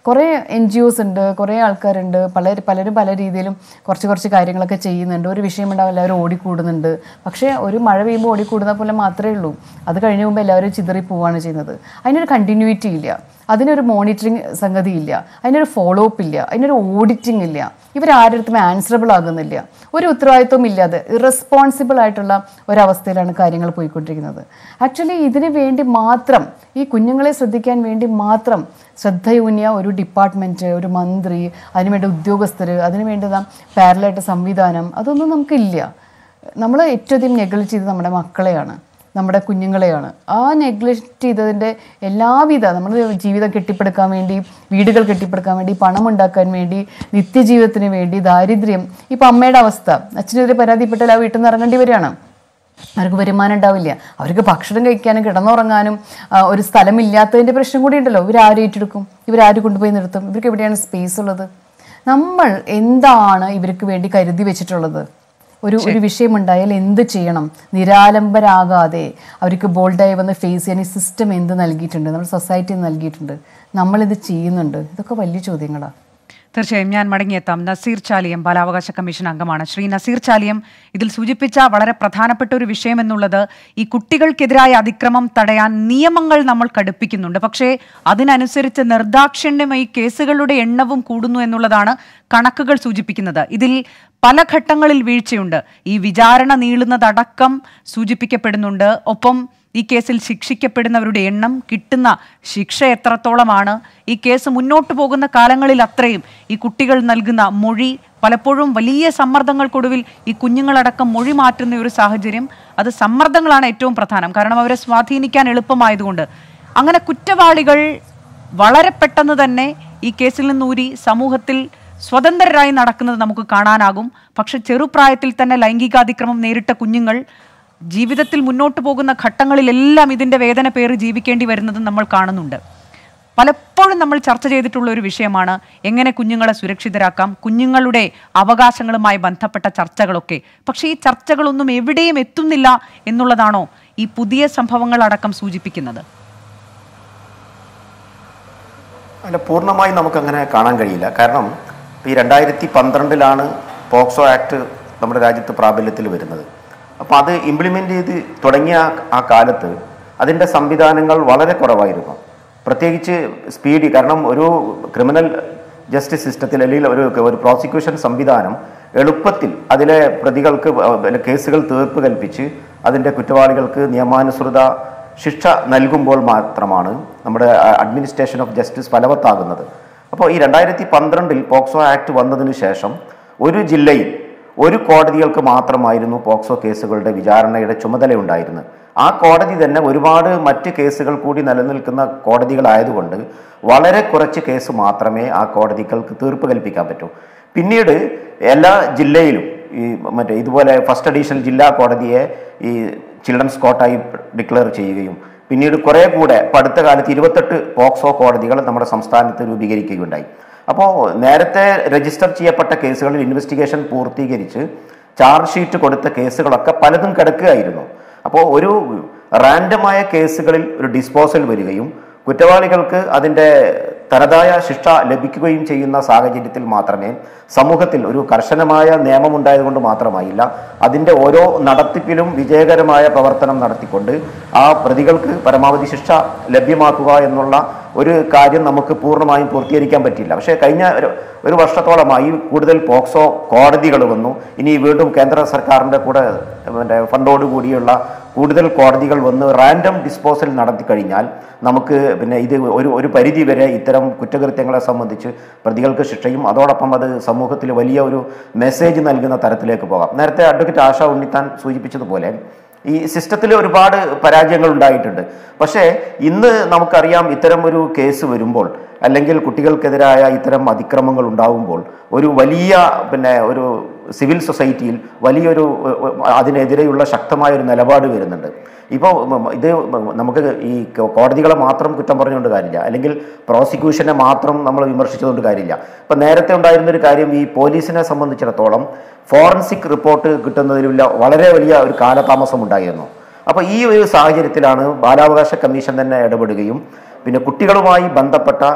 S2: കുറേ എൻ ജി ഒസ് ഉണ്ട് കുറേ ആൾക്കാരുണ്ട് പല പലരും പല രീതിയിലും കുറച്ച് കുറച്ച് കാര്യങ്ങളൊക്കെ ചെയ്യുന്നുണ്ട് ഒരു വിഷയം ഉണ്ടാവും എല്ലാവരും ഓടിക്കൂടുന്നുണ്ട് പക്ഷേ ഒരു മഴ പെയ്യുമ്പോൾ ഓടിക്കൂടുന്ന പോലെ മാത്രമേ ഉള്ളൂ അത് കഴിഞ്ഞ് മുമ്പ് എല്ലാവരും ചിതറി പോവുകയാണ് ചെയ്യുന്നത് അതിനൊരു കണ്ടിന്യൂറ്റി ഇല്ല അതിനൊരു മോണിറ്ററിങ് സംഗതി ഇല്ല അതിനൊരു ഫോളോ അപ്പ് ഇല്ല അതിനൊരു ഓഡിറ്റിംഗ് ഇല്ല ഇവരാരുടെ ആൻസറബിൾ ആകുന്നില്ല ഒരു ഉത്തരവാദിത്വം ഇല്ലാതെ ഇറസ്പോൺസിബിൾ ആയിട്ടുള്ള ഒരവസ്ഥയിലാണ് കാര്യങ്ങൾ പോയിക്കൊണ്ടിരിക്കുന്നത് ആക്ച്വലി ഇതിന് വേണ്ടി മാത്രം ഈ കുഞ്ഞുങ്ങളെ ശ്രദ്ധിക്കാൻ വേണ്ടി മാത്രം ശ്രദ്ധയൂന്നിയ ഒരു ഡിപ്പാർട്ട്മെൻറ്റ് ഒരു മന്ത്രി അതിനുവേണ്ട ഉദ്യോഗസ്ഥർ അതിനുവേണ്ടി പാരലായിട്ട് സംവിധാനം അതൊന്നും നമുക്കില്ല നമ്മൾ ഏറ്റവും അധികം നെഗ്ലക്റ്റ് ചെയ്തത് നമ്മുടെ മക്കളെയാണ് നമ്മുടെ കുഞ്ഞുങ്ങളെയാണ് ആ നെഗ്ലക്റ്റ് ചെയ്തതിൻ്റെ എല്ലാവിധ നമ്മൾ ജീവിതം കെട്ടിപ്പടുക്കാൻ വേണ്ടി വീടുകൾ കെട്ടിപ്പടുക്കാൻ വേണ്ടി പണം ഉണ്ടാക്കാൻ വേണ്ടി നിത്യജീവിതത്തിന് വേണ്ടി ദാരിദ്ര്യം ഇപ്പം അമ്മയുടെ അവസ്ഥ അച്ഛനെതിരെ പരാതിപ്പെട്ടാൽ ആ വീട്ടിൽ നിന്ന് ഇറങ്ങേണ്ടി വരികയാണ് അവർക്ക് വരുമാനം ഉണ്ടാവില്ല അവർക്ക് ഭക്ഷണം കഴിക്കാനും കിടന്നുറങ്ങാനും ആ, ഒരു സ്ഥലമില്ലാത്തതിൻ്റെ പ്രശ്നം കൂടി ഉണ്ടല്ലോ ഇവരാരും ഏറ്റെടുക്കും ഇവരാരും കൊണ്ടുപോയി നിർത്തും ഇവർക്ക് എവിടെയാണ് സ്പേസ് ഉള്ളത് നമ്മൾ എന്താണ് ഇവർക്ക് വേണ്ടി കരുതി വെച്ചിട്ടുള്ളത് ഒരു ഒരു വിഷയമുണ്ടായാൽ എന്ത് ചെയ്യണം നിരാലംബരാകാതെ അവർക്ക് ബോൾഡായി വന്ന് ഫേസ് ചെയ്യാൻ ഈ സിസ്റ്റം എന്ത് നൽകിയിട്ടുണ്ട് നമ്മുടെ സൊസൈറ്റി നൽകിയിട്ടുണ്ട് നമ്മളിത് ചെയ്യുന്നുണ്ട് ഇതൊക്കെ വലിയ ചോദ്യങ്ങളാണ്
S1: തീർച്ചയായും ഞാൻ മടങ്ങിയെത്താം നസീർ ചാലിയം ബാലാവകാശ കമ്മീഷൻ അംഗമാണ് ശ്രീ നസീർ ചാലിയം ഇതിൽ സൂചിപ്പിച്ച വളരെ പ്രധാനപ്പെട്ട ഒരു വിഷയം എന്നുള്ളത് ഈ കുട്ടികൾക്കെതിരായ അതിക്രമം തടയാൻ നിയമങ്ങൾ നമ്മൾ കടുപ്പിക്കുന്നുണ്ട് പക്ഷേ അതിനനുസരിച്ച് നിർദാക്ഷിണ്യം ഈ കേസുകളുടെ എണ്ണവും കൂടുന്നു എന്നുള്ളതാണ് കണക്കുകൾ സൂചിപ്പിക്കുന്നത് ഇതിൽ പല ഘട്ടങ്ങളിൽ വീഴ്ചയുണ്ട് ഈ വിചാരണ നീളുന്നതടക്കം സൂചിപ്പിക്കപ്പെടുന്നുണ്ട് ഒപ്പം ഈ കേസിൽ ശിക്ഷിക്കപ്പെടുന്നവരുടെ എണ്ണം കിട്ടുന്ന ശിക്ഷ എത്രത്തോളമാണ് ഈ കേസ് മുന്നോട്ട് പോകുന്ന കാലങ്ങളിൽ അത്രയും ഈ കുട്ടികൾ നൽകുന്ന മൊഴി പലപ്പോഴും വലിയ സമ്മർദ്ദങ്ങൾക്കൊടുവിൽ ഈ കുഞ്ഞുങ്ങളടക്കം മൊഴി മാറ്റുന്ന ഒരു സാഹചര്യം അത് സമ്മർദ്ദങ്ങളാണ് ഏറ്റവും പ്രധാനം കാരണം അവരെ സ്വാധീനിക്കാൻ എളുപ്പമായതുകൊണ്ട് അങ്ങനെ കുറ്റവാളികൾ വളരെ പെട്ടെന്ന് തന്നെ ഈ കേസിൽ നിന്നൂരി സമൂഹത്തിൽ സ്വതന്ത്രരായി നടക്കുന്നത് നമുക്ക് കാണാനാകും പക്ഷെ ചെറുപ്രായത്തിൽ തന്നെ ലൈംഗികാതിക്രമം നേരിട്ട കുഞ്ഞുങ്ങൾ ജീവിതത്തിൽ മുന്നോട്ട് പോകുന്ന ഘട്ടങ്ങളിലെല്ലാം ഇതിൻ്റെ വേദന പേറി ജീവിക്കേണ്ടി വരുന്നത് നമ്മൾ കാണുന്നുണ്ട് പലപ്പോഴും നമ്മൾ ചർച്ച ചെയ്തിട്ടുള്ള ഒരു വിഷയമാണ് എങ്ങനെ കുഞ്ഞുങ്ങളെ സുരക്ഷിതരാക്കാം കുഞ്ഞുങ്ങളുടെ അവകാശങ്ങളുമായി ബന്ധപ്പെട്ട ചർച്ചകളൊക്കെ പക്ഷേ ഈ ചർച്ചകളൊന്നും എവിടെയും എത്തുന്നില്ല എന്നുള്ളതാണോ ഈ പുതിയ സംഭവങ്ങളടക്കം സൂചിപ്പിക്കുന്നത്
S3: അല്ല പൂർണ്ണമായി നമുക്കങ്ങനെ കാണാൻ കഴിയില്ല കാരണം ഈ രണ്ടായിരത്തി പന്ത്രണ്ടിലാണ് പോക്സോ ആക്ട് നമ്മുടെ രാജ്യത്ത് പ്രാബല്യത്തിൽ വരുന്നത് അപ്പോൾ അത് ഇംപ്ലിമെൻ്റ് ചെയ്ത് തുടങ്ങിയ ആ കാലത്ത് അതിൻ്റെ സംവിധാനങ്ങൾ വളരെ കുറവായിരുന്നു പ്രത്യേകിച്ച് സ്പീഡി കാരണം ഒരു ക്രിമിനൽ ജസ്റ്റിസ് സിസ്റ്റത്തിൽ അല്ലെങ്കിൽ ഒരു ഒരു പ്രോസിക്യൂഷൻ സംവിധാനം എളുപ്പത്തിൽ അതിലെ പ്രതികൾക്ക് അഹ് കേസുകൾ തീർപ്പ് കൽപ്പിച്ച് അതിൻ്റെ കുറ്റവാളികൾക്ക് നിയമാനുസൃത ശിക്ഷ നൽകുമ്പോൾ മാത്രമാണ് നമ്മുടെ അഡ്മിനിസ്ട്രേഷൻ ഓഫ് ജസ്റ്റിസ് ഫലവത്താകുന്നത് അപ്പോൾ ഈ രണ്ടായിരത്തി പന്ത്രണ്ടിൽ പോക്സോ ആക്ട് വന്നതിന് ശേഷം ഒരു ജില്ലയിൽ ഒരു കോടതികൾക്ക് മാത്രമായിരുന്നു പോക്സോ കേസുകളുടെ വിചാരണയുടെ ചുമതലയുണ്ടായിരുന്നത് ആ കോടതി തന്നെ ഒരുപാട് മറ്റ് കേസുകൾ കൂടി നിലനിൽക്കുന്ന കോടതികളായതുകൊണ്ട് വളരെ കുറച്ച് കേസ് മാത്രമേ ആ കോടതികൾക്ക് തീർപ്പ് കൽപ്പിക്കാൻ പറ്റൂ പിന്നീട് എല്ലാ ജില്ലയിലും ഈ മറ്റേ ഇതുപോലെ ഫസ്റ്റ് അഡീഷണൽ ജില്ലാ കോടതിയെ ഈ ചിൽഡ്രൻസ് കോർട്ടായി ഡിക്ലെയർ ചെയ്യുകയും പിന്നീട് കുറേ കൂടെ ഇപ്പം അടുത്ത കാലത്ത് ഇരുപത്തെട്ട് പോക്സോ കോടതികൾ നമ്മുടെ സംസ്ഥാനത്ത് രൂപീകരിക്കുകയുണ്ടായി അപ്പോൾ നേരത്തെ രജിസ്റ്റർ ചെയ്യപ്പെട്ട കേസുകളിൽ ഇൻവെസ്റ്റിഗേഷൻ പൂർത്തീകരിച്ച് ചാർജ് ഷീറ്റ് കൊടുത്ത കേസുകളൊക്കെ പലതും കിടക്കുകയായിരുന്നു അപ്പോൾ ഒരു റാൻഡമായ കേസുകളിൽ ഒരു ഡിസ്പോസൽ വരികയും കുറ്റവാളികൾക്ക് അതിൻ്റെ തനതായ ശിക്ഷ ലഭിക്കുകയും ചെയ്യുന്ന സാഹചര്യത്തിൽ മാത്രമേ സമൂഹത്തിൽ ഒരു കർശനമായ നിയമം ഉണ്ടായതുകൊണ്ട് മാത്രമായില്ല അതിൻ്റെ ഓരോ നടത്തിപ്പിലും വിജയകരമായ പ്രവർത്തനം നടത്തിക്കൊണ്ട് ആ പ്രതികൾക്ക് പരമാവധി ശിക്ഷ ലഭ്യമാക്കുക എന്നുള്ള ഒരു കാര്യം നമുക്ക് പൂർണ്ണമായും പൂർത്തീകരിക്കാൻ പറ്റില്ല പക്ഷേ കഴിഞ്ഞ ഒരു ഒരു വർഷത്തോളമായി കൂടുതൽ പോക്സോ കോടതികൾ വന്നു ഇനി വീണ്ടും കേന്ദ്ര സർക്കാരിൻ്റെ കൂടെ മറ്റേ ഫണ്ടോട് കൂടിയുള്ള കൂടുതൽ കോടതികൾ വന്ന് റാൻഡം ഡിസ്പോസൽ നടത്തി കഴിഞ്ഞാൽ നമുക്ക് പിന്നെ ഇത് ഒരു ഒരു പരിധി വരെ ഇത്തരം കുറ്റകൃത്യങ്ങളെ സംബന്ധിച്ച് പ്രതികൾക്ക് ശിക്ഷയും അതോടൊപ്പം അത് സമൂഹത്തിൽ വലിയ ഒരു മെസ്സേജ് നൽകുന്ന തരത്തിലേക്ക് പോകാം നേരത്തെ അഡ്വക്കേറ്റ് ആശ ഉണ്ണിത്താൻ സൂചിപ്പിച്ചതുപോലെ ഈ സിസ്റ്റത്തിൽ ഒരുപാട് പരാജയങ്ങൾ ഉണ്ടായിട്ടുണ്ട് പക്ഷേ ഇന്ന് നമുക്കറിയാം ഇത്തരം ഒരു കേസ് വരുമ്പോൾ അല്ലെങ്കിൽ കുട്ടികൾക്കെതിരായ ഇത്തരം അതിക്രമങ്ങൾ ഉണ്ടാവുമ്പോൾ ഒരു വലിയ പിന്നെ ഒരു സിവിൽ സൊസൈറ്റിയിൽ വലിയൊരു ഏഹ്, ഏഹ്, അതിനെതിരെയുള്ള ശക്തമായ ഒരു നിലപാട് വരുന്നുണ്ട് ഇപ്പോൾ ഇത് നമുക്ക് ഈ കോടതികളെ മാത്രം കുറ്റം പറഞ്ഞുകൊണ്ട് കാര്യമില്ല അല്ലെങ്കിൽ പ്രോസിക്യൂഷനെ മാത്രം നമ്മൾ വിമർശിച്ചുകൊണ്ട് കാര്യമില്ല ഇപ്പം നേരത്തെ ഉണ്ടായിരുന്ന ഒരു കാര്യം ഈ പോലീസിനെ സംബന്ധിച്ചിടത്തോളം ഫോറൻസിക് റിപ്പോർട്ട് കിട്ടുന്നതിലുള്ള വളരെ വലിയ ഒരു കാലതാമസം ഉണ്ടായിരുന്നു അപ്പോൾ ഈ ഒരു സാഹചര്യത്തിലാണ് ബാലാവകാശ കമ്മീഷൻ തന്നെ ഇടപെടുകയും പിന്നെ കുട്ടികളുമായി ബന്ധപ്പെട്ട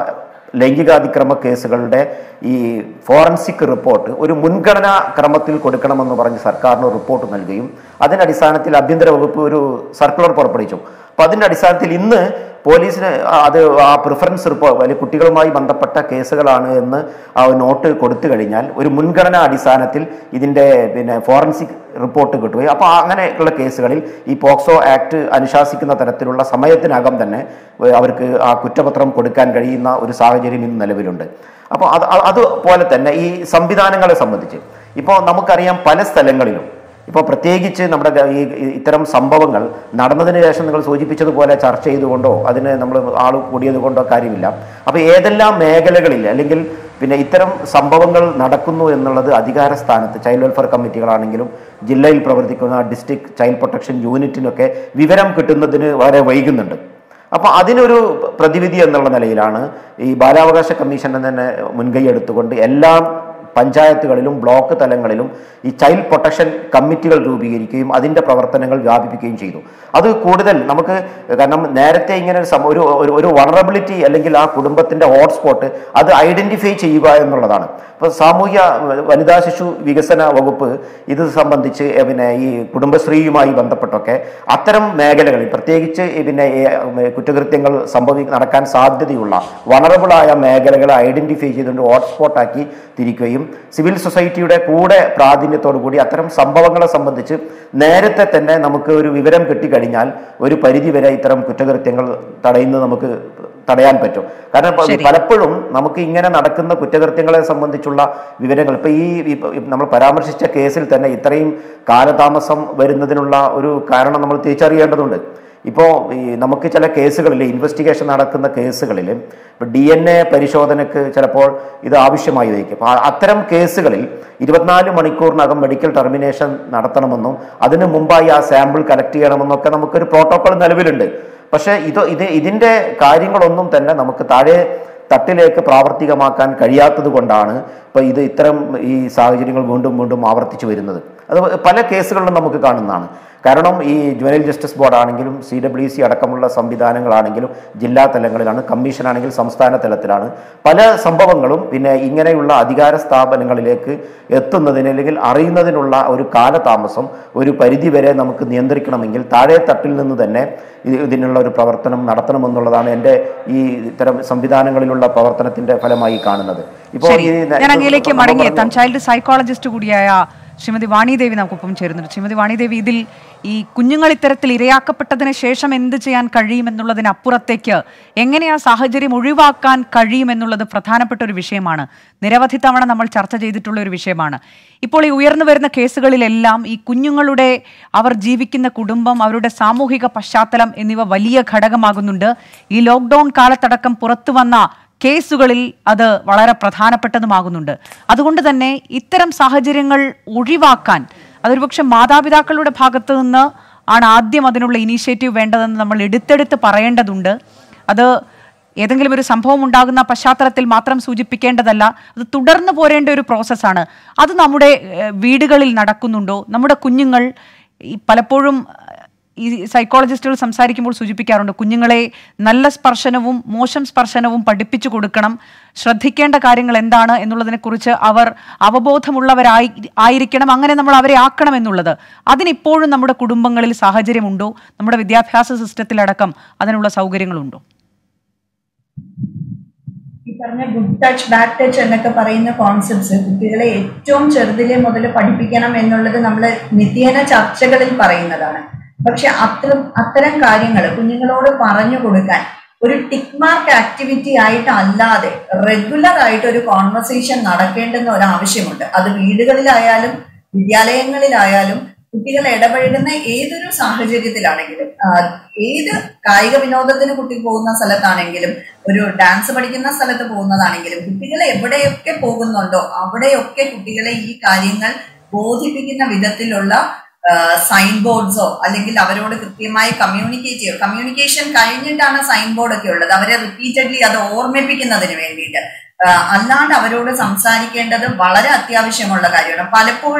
S3: ലൈംഗികാതിക്രമ കേസുകളുടെ ഈ ഫോറൻസിക് റിപ്പോർട്ട് ഒരു മുൻഗണനാ ക്രമത്തിൽ കൊടുക്കണമെന്ന് പറഞ്ഞ് സർക്കാരിന് റിപ്പോർട്ട് നൽകുകയും അതിന്റെ അടിസ്ഥാനത്തിൽ ആഭ്യന്തര വകുപ്പ് ഒരു സർക്കുലർ പുറപ്പെടുവിച്ചു അപ്പൊ അതിന്റെ അടിസ്ഥാനത്തിൽ ഇന്ന് പോലീസിന് അത് ആ പ്രിഫറൻസ് റിപ്പോർട്ട് അല്ലെങ്കിൽ കുട്ടികളുമായി ബന്ധപ്പെട്ട കേസുകളാണ് എന്ന് ആ നോട്ട് കൊടുത്തു കഴിഞ്ഞാൽ ഒരു മുൻഗണനാ അടിസ്ഥാനത്തിൽ ഇതിന്റെ പിന്നെ ഫോറൻസിക് റിപ്പോർട്ട് കിട്ടുകയും അപ്പോൾ അങ്ങനെയുള്ള കേസുകളിൽ ഈ പോക്സോ ആക്ട് അനുശാസിക്കുന്ന തരത്തിലുള്ള സമയത്തിനകം തന്നെ അവർക്ക് ആ കുറ്റപത്രം കൊടുക്കാൻ കഴിയുന്ന ഒരു സാഹചര്യം ഇന്ന് നിലവിലുണ്ട് അപ്പോൾ അത് അത് അതുപോലെ തന്നെ ഈ സംവിധാനങ്ങളെ സംബന്ധിച്ച് ഇപ്പോൾ നമുക്കറിയാം പല സ്ഥലങ്ങളിലും ഇപ്പോൾ പ്രത്യേകിച്ച് നമ്മുടെ ഗ- ഈ ഈ ഇത്തരം സംഭവങ്ങൾ നടന്നതിന് ശേഷം നിങ്ങൾ സൂചിപ്പിച്ചതുപോലെ ചർച്ച ചെയ്തുകൊണ്ടോ അതിന് നമ്മൾ ആൾ കൂടിയത് കൊണ്ടോ കാര്യമില്ല അപ്പോൾ ഏതെല്ലാം മേഖലകളിൽ അല്ലെങ്കിൽ പിന്നെ ഇത്തരം സംഭവങ്ങൾ നടക്കുന്നു എന്നുള്ളത് അധികാര സ്ഥാനത്ത് ചൈൽഡ് വെൽഫെയർ കമ്മിറ്റികളാണെങ്കിലും ജില്ലയിൽ പ്രവർത്തിക്കുന്ന ഡിസ്ട്രിക്ട് ചൈൽഡ് പ്രൊട്ടക്ഷൻ യൂണിറ്റിനൊക്കെ വിവരം കിട്ടുന്നതിന് വളരെ വൈകുന്നുണ്ട് അപ്പോൾ അതിനൊരു പ്രതിവിധി എന്നുള്ള നിലയിലാണ് ഈ ബാലാവകാശ കമ്മീഷൻ തന്നെ മുൻകൈ എടുത്തുകൊണ്ട് എല്ലാ പഞ്ചായത്തുകളിലും ബ്ലോക്ക് തലങ്ങളിലും ഈ ചൈൽഡ് പ്രൊട്ടക്ഷൻ കമ്മിറ്റികൾ രൂപീകരിക്കുകയും അതിൻ്റെ പ്രവർത്തനങ്ങൾ വ്യാപിപ്പിക്കുകയും ചെയ്തു അത് കൂടുതൽ നമുക്ക് കാരണം നേരത്തെ ഇങ്ങനെ ഒരു സം- ഒരു ഒരു- ഒരു വണറബിലിറ്റി അല്ലെങ്കിൽ ആ കുടുംബത്തിൻ്റെ ഹോട്ട്സ്പോട്ട് അത് ഐഡന്റിഫൈ ചെയ്യുക എന്നുള്ളതാണ് ഇപ്പോൾ സാമൂഹ്യ വനിതാ ശിശു വികസന വകുപ്പ് ഇത് സംബന്ധിച്ച് ഏ, പിന്നെ ഈ കുടുംബശ്രീയുമായി ബന്ധപ്പെട്ടൊക്കെ അത്തരം മേഖലകളിൽ പ്രത്യേകിച്ച് ഈ പിന്നെ ഈ, ഉം, കുറ്റകൃത്യങ്ങൾ സംഭവി നടക്കാൻ സാധ്യതയുള്ള വണറബിളായ മേഖലകളെ ഐഡന്റിഫൈ ചെയ്തുകൊണ്ട് ഹോട്ട്സ്പോട്ടാക്കി തിരിക്കുകയും സിവിൽ സൊസൈറ്റിയുടെ കൂടെ പ്രാധാന്യത്തോടു കൂടി അത്തരം സംഭവങ്ങളെ സംബന്ധിച്ച് നേരത്തെ തന്നെ നമുക്ക് ഒരു വിവരം കിട്ടിക്കഴിഞ്ഞാൽ ഒരു പരിധിവരെ ഇത്തരം കുറ്റകൃത്യങ്ങൾ തടയുന്നത് നമുക്ക് തടയാൻ പറ്റും കാരണം ഇപ്പൊ
S1: ശരി.
S3: പലപ്പോഴും നമുക്ക് ഇങ്ങനെ നടക്കുന്ന കുറ്റകൃത്യങ്ങളെ സംബന്ധിച്ചുള്ള വിവരങ്ങൾ ഇപ്പൊ ഈ ഇപ്പൊ നമ്മൾ പരാമർശിച്ച കേസിൽ തന്നെ ഇത്രയും കാലതാമസം വരുന്നതിനുള്ള ഒരു കാരണം നമ്മൾ തിരിച്ചറിയേണ്ടതുണ്ട് ഇപ്പോൾ ഈ നമുക്ക് ചില കേസുകളിൽ ഇൻവെസ്റ്റിഗേഷൻ നടക്കുന്ന കേസുകളിൽ ഇപ്പോൾ ഡി എൻ എ പരിശോധനയ്ക്ക് ചിലപ്പോൾ ഇത് ആവശ്യമായി വയ്ക്കും അപ്പോൾ അത്തരം കേസുകളിൽ ഇരുപത്തിനാല് മണിക്കൂറിനകം മെഡിക്കൽ ടെർമിനേഷൻ നടത്തണമെന്നും അതിനു മുമ്പായി ആ സാമ്പിൾ കളക്ട് ചെയ്യണമെന്നൊക്കെ നമുക്കൊരു പ്രോട്ടോകോൾ നിലവിലുണ്ട് പക്ഷേ ഇത് ഇത് ഇതിൻ്റെ കാര്യങ്ങളൊന്നും തന്നെ നമുക്ക് താഴെ തട്ടിലേക്ക് പ്രാവർത്തികമാക്കാൻ കഴിയാത്തത് കൊണ്ടാണ് ഇപ്പോൾ ഇത് ഇത്തരം ഈ സാഹചര്യങ്ങൾ വീണ്ടും വീണ്ടും ആവർത്തിച്ചു വരുന്നത് അത് പല കേസുകളിലും നമുക്ക് കാണുന്നതാണ് കാരണം ഈ ജുവനൈൽ ജസ്റ്റിസ് ബോർഡ് ആണെങ്കിലും സി ഡബ്ല്യു സി അടക്കമുള്ള സംവിധാനങ്ങളാണെങ്കിലും ജില്ലാ തലങ്ങളിലാണ് കമ്മീഷൻ ആണെങ്കിൽ സംസ്ഥാന തലത്തിലാണ് പല സംഭവങ്ങളും പിന്നെ ഇങ്ങനെയുള്ള അധികാര സ്ഥാപനങ്ങളിലേക്ക് എത്തുന്നതിന് അല്ലെങ്കിൽ അറിയുന്നതിനുള്ള ഒരു കാലതാമസം ഒരു പരിധിവരെ നമുക്ക് നിയന്ത്രിക്കണമെങ്കിൽ താഴെ തട്ടിൽ നിന്ന് തന്നെ ഇത് ഇതിനുള്ള ഒരു പ്രവർത്തനം നടത്തണമെന്നുള്ളതാണ് എൻ്റെ ഈ ഇത്തരം സംവിധാനങ്ങളിലുള്ള പ്രവർത്തനത്തിന്റെ ഫലമായി കാണുന്നത് ഇപ്പോൾ
S1: ശരി
S3: ഈ
S1: ഞാൻ അങ്ങയിലേക്ക്
S3: നമ്മൾ
S1: മടങ്ങിയെത്താം
S3: പറഞ്ഞു-
S1: ചൈൽഡ് സൈക്കോളജിസ്റ്റ് കൂടിയായ ശ്രീമതി വാണിദേവി നമുക്കൊപ്പം ചേരുന്നുണ്ട് ശ്രീമതി വാണിദേവി ഇതിൽ ഈ കുഞ്ഞുങ്ങൾ ഇത്തരത്തിൽ ഇരയാക്കപ്പെട്ടതിന് ശേഷം എന്ത് ചെയ്യാൻ കഴിയുമെന്നുള്ളതിനപ്പുറത്തേക്ക് എങ്ങനെ ആ സാഹചര്യം ഒഴിവാക്കാൻ കഴിയുമെന്നുള്ളത് പ്രധാനപ്പെട്ട ഒരു വിഷയമാണ് നിരവധി തവണ നമ്മൾ ചർച്ച ചെയ്തിട്ടുള്ള ഒരു വിഷയമാണ് ഇപ്പോൾ ഈ ഉയർന്നു വരുന്ന കേസുകളിലെല്ലാം ഈ കുഞ്ഞുങ്ങളുടെ അവർ ജീവിക്കുന്ന കുടുംബം അവരുടെ സാമൂഹിക പശ്ചാത്തലം എന്നിവ വലിയ ഘടകമാകുന്നുണ്ട് ഈ ലോക്ക്ഡൌൺ കാലത്തടക്കം പുറത്തു വന്ന കേസുകളിൽ അത് വളരെ പ്രധാനപ്പെട്ടതുമാകുന്നുണ്ട് അതുകൊണ്ട് തന്നെ ഇത്തരം സാഹചര്യങ്ങൾ ഒഴിവാക്കാൻ അതൊരുപക്ഷെ മാതാപിതാക്കളുടെ ഭാഗത്തു നിന്ന് ആണ് ആദ്യം അതിനുള്ള ഇനീഷ്യേറ്റീവ് വേണ്ടതെന്ന് നമ്മൾ എടുത്തെടുത്ത് പറയേണ്ടതുണ്ട് അത് ഏതെങ്കിലും ഒരു സംഭവം ഉണ്ടാകുന്ന പശ്ചാത്തലത്തിൽ മാത്രം സൂചിപ്പിക്കേണ്ടതല്ല അത് തുടർന്ന് പോരേണ്ട ഒരു പ്രോസസ്സാണ് അത് നമ്മുടെ ഏഹ്, വീടുകളിൽ നടക്കുന്നുണ്ടോ നമ്മുടെ കുഞ്ഞുങ്ങൾ ഈ പലപ്പോഴും ഈ സൈക്കോളജിസ്റ്റുകൾ സംസാരിക്കുമ്പോൾ സൂചിപ്പിക്കാറുണ്ട് കുഞ്ഞുങ്ങളെ നല്ല സ്പർശനവും മോശം സ്പർശനവും പഠിപ്പിച്ചു കൊടുക്കണം ശ്രദ്ധിക്കേണ്ട കാര്യങ്ങൾ എന്താണ് എന്നുള്ളതിനെക്കുറിച്ച് അവർ അവബോധമുള്ളവരായി ആയിരിക്കണം അങ്ങനെ നമ്മൾ അവരെ ആക്കണം എന്നുള്ളത് അതിനിപ്പോഴും നമ്മുടെ കുടുംബങ്ങളിൽ സാഹചര്യമുണ്ടോ നമ്മുടെ വിദ്യാഭ്യാസ സിസ്റ്റത്തിലടക്കം അതിനുള്ള സൗകര്യങ്ങളുണ്ടോ
S4: ഈ പറഞ്ഞ ഗുഡ് ടച്ച് ബാഡ് ടച്ച് എന്നൊക്കെ പറയുന്ന കോൺസെപ്റ്റ്സ് കുട്ടികളെ ഏറ്റവും ചെറുതിലെ മുതൽ പഠിപ്പിക്കണം എന്നുള്ളത് നമ്മൾ നിത്യേന ചർച്ചകളിൽ പറയുന്നതാണ് പക്ഷെ അത്തരം അത്തരം കാര്യങ്ങൾ കുഞ്ഞുങ്ങളോട് പറഞ്ഞു കൊടുക്കാൻ ഒരു ടിക്ക് മാർക്ക് ആക്ടിവിറ്റി ആയിട്ട് അല്ലാതെ റെഗുലർ ആയിട്ട് ഒരു കോൺവെർസേഷൻ നടക്കേണ്ടുന്ന ഒരു ആവശ്യമുണ്ട് അത് വീടുകളിലായാലും വിദ്യാലയങ്ങളിലായാലും കുട്ടികൾ ഇടപഴകുന്ന ഏതൊരു സാഹചര്യത്തിലാണെങ്കിലും ആ, ഏത് കായിക വിനോദത്തിന് കുട്ടി പോകുന്ന സ്ഥലത്താണെങ്കിലും ഒരു ഡാൻസ് പഠിക്കുന്ന സ്ഥലത്ത് പോകുന്നതാണെങ്കിലും കുട്ടികൾ എവിടെയൊക്കെ പോകുന്നുണ്ടോ അവിടെയൊക്കെ കുട്ടികളെ ഈ കാര്യങ്ങൾ ബോധിപ്പിക്കുന്ന വിധത്തിലുള്ള സൈൻ ബോർഡ്സോ അല്ലെങ്കിൽ അവരോട് കൃത്യമായി കമ്മ്യൂണിക്കേറ്റ് ചെയ്യുക കമ്മ്യൂണിക്കേഷൻ കഴിഞ്ഞിട്ടാണ് സൈൻ ബോർഡ് ഒക്കെ ഉള്ളത് അവരെ റിപ്പീറ്റഡ്ലി അത് ഓർമ്മിപ്പിക്കുന്നതിന് വേണ്ടിയിട്ട് ആ, അല്ലാണ്ട് അവരോട് സംസാരിക്കേണ്ടത് വളരെ അത്യാവശ്യമുള്ള കാര്യമാണ് പലപ്പോഴും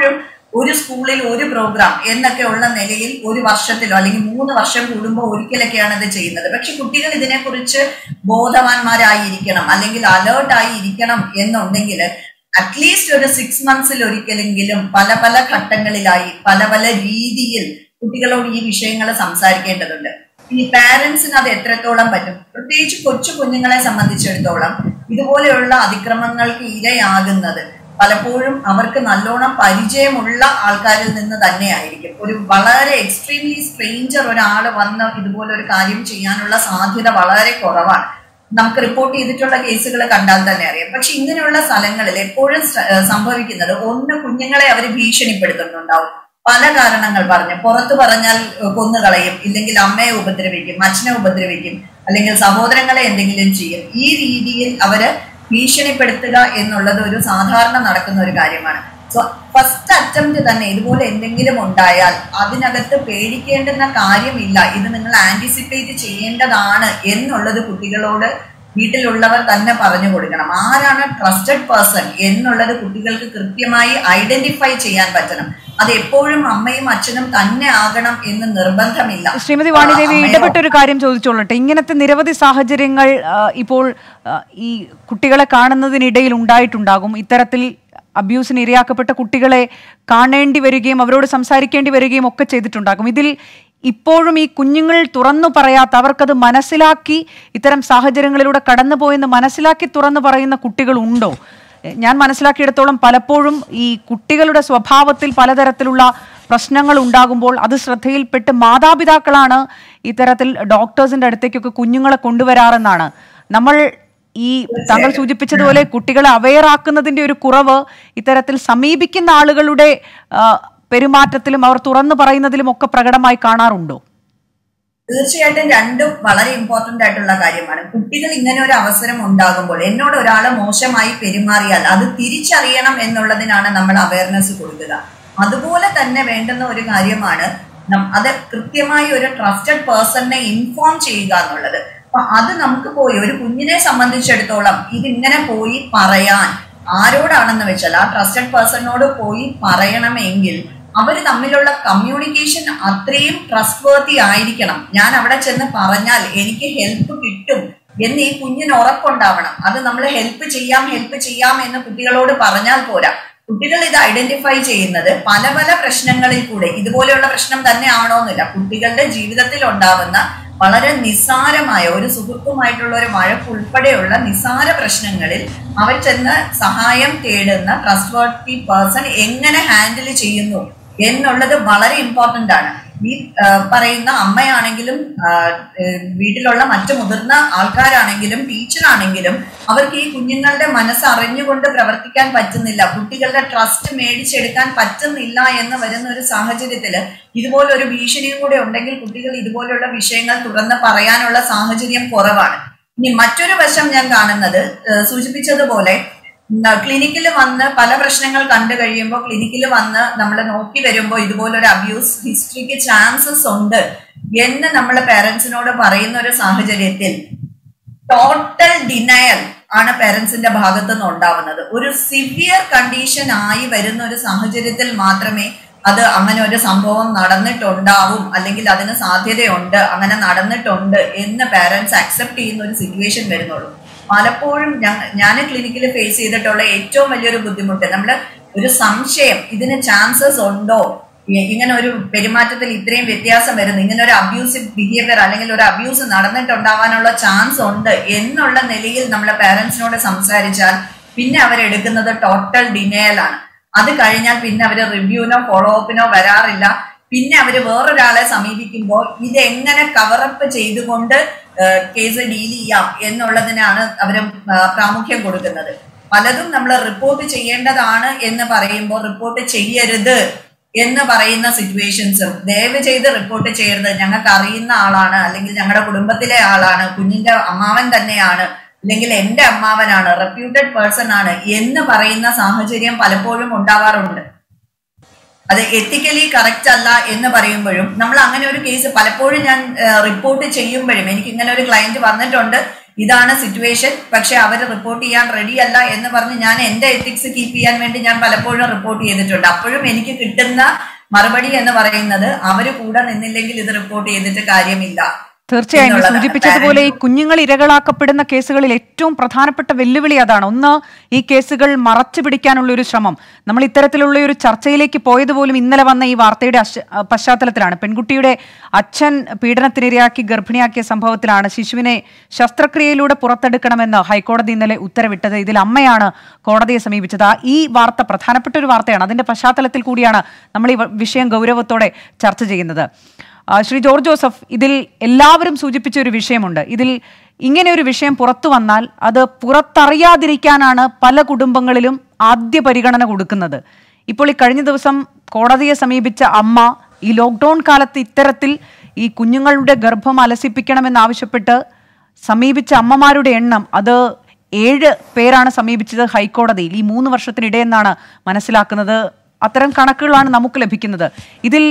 S4: ഒരു സ്കൂളിൽ ഒരു പ്രോഗ്രാം എന്നൊക്കെ ഉള്ള നിലയിൽ ഒരു വർഷത്തിലോ അല്ലെങ്കിൽ മൂന്ന് വർഷം കൂടുമ്പോൾ ഒരിക്കലൊക്കെയാണ് ഇത് ചെയ്യുന്നത് പക്ഷെ കുട്ടികൾ ഇതിനെക്കുറിച്ച് ബോധവാന്മാരായിരിക്കണം അല്ലെങ്കിൽ അലേർട്ട് ആയി ഇരിക്കണം എന്നുണ്ടെങ്കിൽ അറ്റ്ലീസ്റ്റ് ഒരു സിക്സ് മന്ത്സിൽ ഒരിക്കലെങ്കിലും പല പല ഘട്ടങ്ങളിലായി പല പല രീതിയിൽ കുട്ടികളോട് ഈ വിഷയങ്ങൾ സംസാരിക്കേണ്ടതുണ്ട് ഈ പാരന്റ്സിന് അത് എത്രത്തോളം പറ്റും പ്രത്യേകിച്ച് കൊച്ചു കുഞ്ഞുങ്ങളെ സംബന്ധിച്ചിടത്തോളം ഇതുപോലെയുള്ള അതിക്രമങ്ങൾക്ക് ഇരയാകുന്നത് പലപ്പോഴും അവർക്ക് നല്ലോണം പരിചയമുള്ള ആൾക്കാരിൽ നിന്ന് തന്നെയായിരിക്കും ഒരു വളരെ എക്സ്ട്രീംലി സ്ട്രേഞ്ചർ ഒരാൾ വന്ന് ഇതുപോലെ ഒരു കാര്യം ചെയ്യാനുള്ള സാധ്യത വളരെ കുറവാണ് നമുക്ക് റിപ്പോർട്ട് ചെയ്തിട്ടുള്ള കേസുകൾ കണ്ടാൽ തന്നെ അറിയാം പക്ഷെ ഇങ്ങനെയുള്ള സ്ഥലങ്ങളിൽ എപ്പോഴും സ- ഏഹ് സംഭവിക്കുന്നത് ഒന്ന് കുഞ്ഞുങ്ങളെ അവർ ഭീഷണിപ്പെടുത്തുന്നുണ്ടാവും പല കാരണങ്ങൾ പറഞ്ഞ് പുറത്ത് പറഞ്ഞാൽ ഏഹ് കൊന്നുകളയും ഇല്ലെങ്കിൽ അമ്മയെ ഉപദ്രവിക്കും അച്ഛനെ ഉപദ്രവിക്കും അല്ലെങ്കിൽ സഹോദരങ്ങളെ എന്തെങ്കിലും ചെയ്യും ഈ രീതിയിൽ അവര് ഭീഷണിപ്പെടുത്തുക എന്നുള്ളത് ഒരു സാധാരണ നടക്കുന്ന ഒരു കാര്യമാണ് സോ ഫസ്റ്റ് അറ്റംപ്റ്റ് തന്നെ ഇതുപോലെ എന്തെങ്കിലും ഉണ്ടായാൽ അതിനകത്ത് പേടിക്കേണ്ടുന്ന കാര്യമില്ല ഇത് നിങ്ങൾ ആന്റിസിപ്പേറ്റ് ചെയ്യേണ്ടതാണ് എന്നുള്ളത് കുട്ടികളോട് വീട്ടിലുള്ളവർ തന്നെ പറഞ്ഞു കൊടുക്കണം ആരാണ് ട്രസ്റ്റഡ് പേഴ്സൺ എന്നുള്ളത് കുട്ടികൾക്ക് കൃത്യമായി ഐഡന്റിഫൈ ചെയ്യാൻ പറ്റണം അത് എപ്പോഴും അമ്മയും അച്ഛനും തന്നെ ആകണം എന്ന് നിർബന്ധമില്ല
S1: ശ്രീമതി വാണിദേവി
S4: ആ, അമ്മയോ-
S1: ഇടപെട്ട ഒരു കാര്യം ചോദിച്ചോളട്ടെ ഇങ്ങനത്തെ നിരവധി സാഹചര്യങ്ങൾ ആ, ഇപ്പോൾ ആ, ഈ കുട്ടികളെ കാണുന്നതിനിടയിൽ ഉണ്ടായിട്ടുണ്ടാകും ഇത്തരത്തിൽ അബ്യൂസിന് ഇരയാക്കപ്പെട്ട കുട്ടികളെ കാണേണ്ടി വരികയും അവരോട് സംസാരിക്കേണ്ടി വരികയും ഒക്കെ ചെയ്തിട്ടുണ്ടാകും ഇതിൽ ഇപ്പോഴും ഈ കുഞ്ഞുങ്ങൾ തുറന്നു പറയാത്ത അവർക്കത് മനസ്സിലാക്കി ഇത്തരം സാഹചര്യങ്ങളിലൂടെ കടന്നുപോയെന്ന് മനസ്സിലാക്കി തുറന്നു പറയുന്ന കുട്ടികളുണ്ടോ എ, ഞാൻ മനസ്സിലാക്കിയിടത്തോളം പലപ്പോഴും ഈ കുട്ടികളുടെ സ്വഭാവത്തിൽ പലതരത്തിലുള്ള പ്രശ്നങ്ങൾ ഉണ്ടാകുമ്പോൾ അത് ശ്രദ്ധയിൽപ്പെട്ട് മാതാപിതാക്കളാണ് ഇത്തരത്തിൽ ഡോക്ടേഴ്സിന്റെ അടുത്തേക്കൊക്കെ കുഞ്ഞുങ്ങളെ കൊണ്ടുവരാറെന്നാണ് നമ്മൾ ഈ താങ്കൾ സൂചിപ്പിച്ചതുപോലെ കുട്ടികളെ അവെയർ ആക്കുന്നതിന്റെ ഒരു കുറവ് ഇത്തരത്തിൽ സമീപിക്കുന്ന ആളുകളുടെ ആ, പെരുമാറ്റത്തിലും അവർ തുറന്നു പറയുന്നതിലും ഒക്കെ പ്രകടമായി കാണാറുണ്ടോ
S4: തീർച്ചയായിട്ടും രണ്ടും വളരെ ഇമ്പോർട്ടന്റ് ആയിട്ടുള്ള കാര്യമാണ് കുട്ടികൾ ഇങ്ങനെ ഒരു അവസരം ഉണ്ടാകുമ്പോൾ എന്നോട് ഒരാൾ മോശമായി പെരുമാറിയാൽ അത് തിരിച്ചറിയണം എന്നുള്ളതിനാണ് നമ്മൾ അവയർനെസ് കൊടുക്കുക അതുപോലെ തന്നെ വേണ്ടുന്ന ഒരു കാര്യമാണ് നം- അത് കൃത്യമായി ഒരു ട്രസ്റ്റഡ് പേഴ്സണിനെ ഇൻഫോം ചെയ്യുക എന്നുള്ളത് അപ്പൊ അത് നമുക്ക് പോയി ഒരു കുഞ്ഞിനെ സംബന്ധിച്ചിടത്തോളം ഇതിങ്ങനെ പോയി പറയാൻ ആരോടാണെന്ന് വെച്ചാൽ ആ ട്രസ്റ്റഡ് പേഴ്സണിനോട് പോയി പറയണമെങ്കിൽ അവർ തമ്മിലുള്ള കമ്മ്യൂണിക്കേഷൻ അത്രയും ട്രസ്റ്റ് വർത്തി ആയിരിക്കണം ഞാൻ അവിടെ ചെന്ന് പറഞ്ഞാൽ എനിക്ക് ഹെൽപ്പ് കിട്ടും എന്ന് ഈ കുഞ്ഞിന് ഉറപ്പുണ്ടാവണം അത് നമ്മൾ ഹെൽപ്പ് ചെയ്യാം ഹെൽപ്പ് ചെയ്യാം എന്ന് കുട്ടികളോട് പറഞ്ഞാൽ പോരാ കുട്ടികൾ ഇത് ഐഡന്റിഫൈ ചെയ്യുന്നത് പല പല പ്രശ്നങ്ങളിൽ കൂടെ ഇതുപോലെയുള്ള പ്രശ്നം തന്നെ ആവണമെന്നില്ല കുട്ടികളുടെ ജീവിതത്തിൽ ഉണ്ടാവുന്ന വളരെ നിസ്സാരമായ ഒരു സുഹൃത്തുമായിട്ടുള്ള ഒരു വഴക്ക് ഉൾപ്പെടെയുള്ള നിസ്സാര പ്രശ്നങ്ങളിൽ അവർ ചെന്ന് സഹായം തേടുന്ന ട്രസ്റ്റ് വർത്തി പേഴ്സൺ എങ്ങനെ ഹാൻഡിൽ ചെയ്യുന്നു എന്നുള്ളത് വളരെ ഇമ്പോർട്ടന്റ് ആണ് ഈ ആ, പറയുന്ന അമ്മയാണെങ്കിലും ആ, ഏ, വീട്ടിലുള്ള മറ്റു മുതിർന്ന ആൾക്കാരാണെങ്കിലും ടീച്ചറാണെങ്കിലും അവർക്ക് ഈ കുഞ്ഞുങ്ങളുടെ മനസ്സ് അറിഞ്ഞുകൊണ്ട് പ്രവർത്തിക്കാൻ പറ്റുന്നില്ല കുട്ടികളുടെ ട്രസ്റ്റ് മേടിച്ചെടുക്കാൻ പറ്റുന്നില്ല എന്ന് വരുന്ന ഒരു സാഹചര്യത്തിൽ ഇതുപോലെ ഒരു ഭീഷണിയും കൂടെ ഉണ്ടെങ്കിൽ കുട്ടികൾ ഇതുപോലുള്ള വിഷയങ്ങൾ തുറന്ന് പറയാനുള്ള സാഹചര്യം കുറവാണ് ഇനി മറ്റൊരു വശം ഞാൻ കാണുന്നത് ഏഹ് സൂചിപ്പിച്ചതുപോലെ ക്ലിനിക്കിൽ വന്ന് പല പ്രശ്നങ്ങൾ കണ്ടു കഴിയുമ്പോൾ ക്ലിനിക്കിൽ വന്ന് നമ്മൾ നോക്കി വരുമ്പോൾ ഇതുപോലൊരു അബ്യൂസ് ഹിസ്റ്ററിക്ക് ചാൻസസ് ഉണ്ട് എന്ന് നമ്മൾ പേരൻസിനോട് പറയുന്ന ഒരു സാഹചര്യത്തിൽ ടോട്ടൽ ഡിനയൽ ആണ് പേരൻസിന്റെ ഭാഗത്തു നിന്ന് ഉണ്ടാവുന്നത് ഒരു സിവിയർ കണ്ടീഷൻ ആയി വരുന്ന ഒരു സാഹചര്യത്തിൽ മാത്രമേ അത് അങ്ങനെ ഒരു സംഭവം നടന്നിട്ടുണ്ടാവും അല്ലെങ്കിൽ അതിന് സാധ്യതയുണ്ട് അങ്ങനെ നടന്നിട്ടുണ്ട് എന്ന് പേരൻസ് അക്സെപ്റ്റ് ചെയ്യുന്ന ഒരു സിറ്റുവേഷൻ വരുന്നുള്ളൂ പലപ്പോഴും ഞാൻ ക്ലിനിക്കിൽ ഫേസ് ചെയ്തിട്ടുള്ള ഏറ്റവും വലിയൊരു ബുദ്ധിമുട്ട് നമ്മൾ ഒരു സംശയം ഇതിന് ചാൻസസ് ഉണ്ടോ ഇ- ഇങ്ങനെ ഒരു പെരുമാറ്റത്തിൽ ഇത്രയും വ്യത്യാസം വരുന്നു ഇങ്ങനെ ഒരു അബ്യൂസീവ് ബിഹേവിയർ അല്ലെങ്കിൽ ഒരു അബ്യൂസ് നടന്നിട്ടുണ്ടാവാനുള്ള ചാൻസ് ഉണ്ട് എന്നുള്ള നിലയിൽ നമ്മളെ പാരന്റ്സിനോട് സംസാരിച്ചാൽ പിന്നെ അവരെടുക്കുന്നത് ടോട്ടൽ ഡിനയലാണ് അത് കഴിഞ്ഞാൽ പിന്നെ അവർ റിവ്യൂനോ ഫോളോ അപ്പിനോ വരാറില്ല പിന്നെ അവർ വേറൊരാളെ സമീപിക്കുമ്പോൾ ഇത് എങ്ങനെ കവറപ്പ് ചെയ്തുകൊണ്ട് കേസ് ഡീൽ ചെയ്യാം എന്നുള്ളതിനാണ് അവർ പ്രാമുഖ്യം കൊടുക്കുന്നത് പലതും നമ്മൾ റിപ്പോർട്ട് ചെയ്യേണ്ടതാണ് എന്ന് പറയുമ്പോൾ റിപ്പോർട്ട് ചെയ്യരുത് എന്ന് പറയുന്ന സിറ്റുവേഷൻസും ദയവ് ചെയ്ത് റിപ്പോർട്ട് ചെയ്യരുത് ഞങ്ങൾക്ക് അറിയുന്ന ആളാണ് അല്ലെങ്കിൽ ഞങ്ങളുടെ കുടുംബത്തിലെ ആളാണ് കുഞ്ഞിന്റെ അമ്മാവൻ തന്നെയാണ് അല്ലെങ്കിൽ എന്റെ അമ്മാവനാണ് റെപ്യൂട്ടഡ് പേഴ്സൺ ആണ് എന്ന് പറയുന്ന സാഹചര്യം പലപ്പോഴും ഉണ്ടാവാറുണ്ട് അത് എത്തിക്കലി കറക്റ്റ് അല്ല എന്ന് പറയുമ്പോഴും നമ്മൾ അങ്ങനെ ഒരു കേസ് പലപ്പോഴും ഞാൻ റിപ്പോർട്ട് ചെയ്യുമ്പോഴും എനിക്ക് ഇങ്ങനെ ഒരു ക്ലയന്റ് വന്നിട്ടുണ്ട് ഇതാണ് സിറ്റുവേഷൻ പക്ഷെ അവർ റിപ്പോർട്ട് ചെയ്യാൻ റെഡി അല്ല എന്ന് പറഞ്ഞ് ഞാൻ എന്റെ എത്തിക്സ് കീപ്പ് ചെയ്യാൻ വേണ്ടി ഞാൻ പലപ്പോഴും റിപ്പോർട്ട് ചെയ്തിട്ടുണ്ട് അപ്പോഴും എനിക്ക് കിട്ടുന്ന മറുപടി എന്ന് പറയുന്നത് അവര് കൂടെ നിന്നില്ലെങ്കിൽ ഇത് റിപ്പോർട്ട് ചെയ്തിട്ട് കാര്യമില്ല
S1: തീർച്ചയായും ഈ
S4: എന്നുള്ളതാണ്.
S1: സൂചിപ്പിച്ചതുപോലെ ഈ കുഞ്ഞുങ്ങൾ ഇരകളാക്കപ്പെടുന്ന കേസുകളിൽ ഏറ്റവും പ്രധാനപ്പെട്ട വെല്ലുവിളി അതാണ് ഒന്ന് ഈ കേസുകൾ മറച്ചു പിടിക്കാനുള്ള ഒരു ശ്രമം നമ്മൾ ഇത്തരത്തിലുള്ള ഒരു ചർച്ചയിലേക്ക് പോയതുപോലും ഇന്നലെ വന്ന ഈ വാർത്തയുടെ അശ- പശ്ചാത്തലത്തിലാണ് പെൺകുട്ടിയുടെ അച്ഛൻ പീഡനത്തിനിരയാക്കി ഗർഭിണിയാക്കിയ സംഭവത്തിലാണ് ശിശുവിനെ ശസ്ത്രക്രിയയിലൂടെ പുറത്തെടുക്കണമെന്ന് ഹൈക്കോടതി ഇന്നലെ ഉത്തരവിട്ടത് ഇതിൽ അമ്മയാണ് കോടതിയെ സമീപിച്ചത് ആ- ഈ വാർത്ത പ്രധാനപ്പെട്ട ഒരു വാർത്തയാണ് അതിന്റെ പശ്ചാത്തലത്തിൽ കൂടിയാണ് നമ്മൾ ഈ വ- വിഷയം ഗൗരവത്തോടെ ചർച്ച ചെയ്യുന്നത് ആ, ശ്രീ ജോർജ് ജോസഫ് ഇതിൽ എല്ലാവരും സൂചിപ്പിച്ച ഒരു വിഷയമുണ്ട് ഇതിൽ ഇങ്ങനെ ഒരു വിഷയം പുറത്തു വന്നാൽ അത് പുറത്തറിയാതിരിക്കാനാണ് പല കുടുംബങ്ങളിലും ആദ്യ പരിഗണന കൊടുക്കുന്നത് ഇപ്പോൾ ഈ കഴിഞ്ഞ ദിവസം കോടതിയെ സമീപിച്ച അമ്മ ഈ ലോക്ക്ഡൌൺ കാലത്ത് ഇത്തരത്തിൽ ഈ കുഞ്ഞുങ്ങളുടെ ഗർഭം അലസിപ്പിക്കണമെന്നാവശ്യപ്പെട്ട് സമീപിച്ച അമ്മമാരുടെ എണ്ണം അത് ഏഴ് പേരാണ് സമീപിച്ചത് ഹൈക്കോടതിയിൽ ഈ മൂന്ന് വർഷത്തിനിടെ എന്നാണ് മനസ്സിലാക്കുന്നത് അത്തരം കണക്കുകളാണ് നമുക്ക് ലഭിക്കുന്നത് ഇതിൽ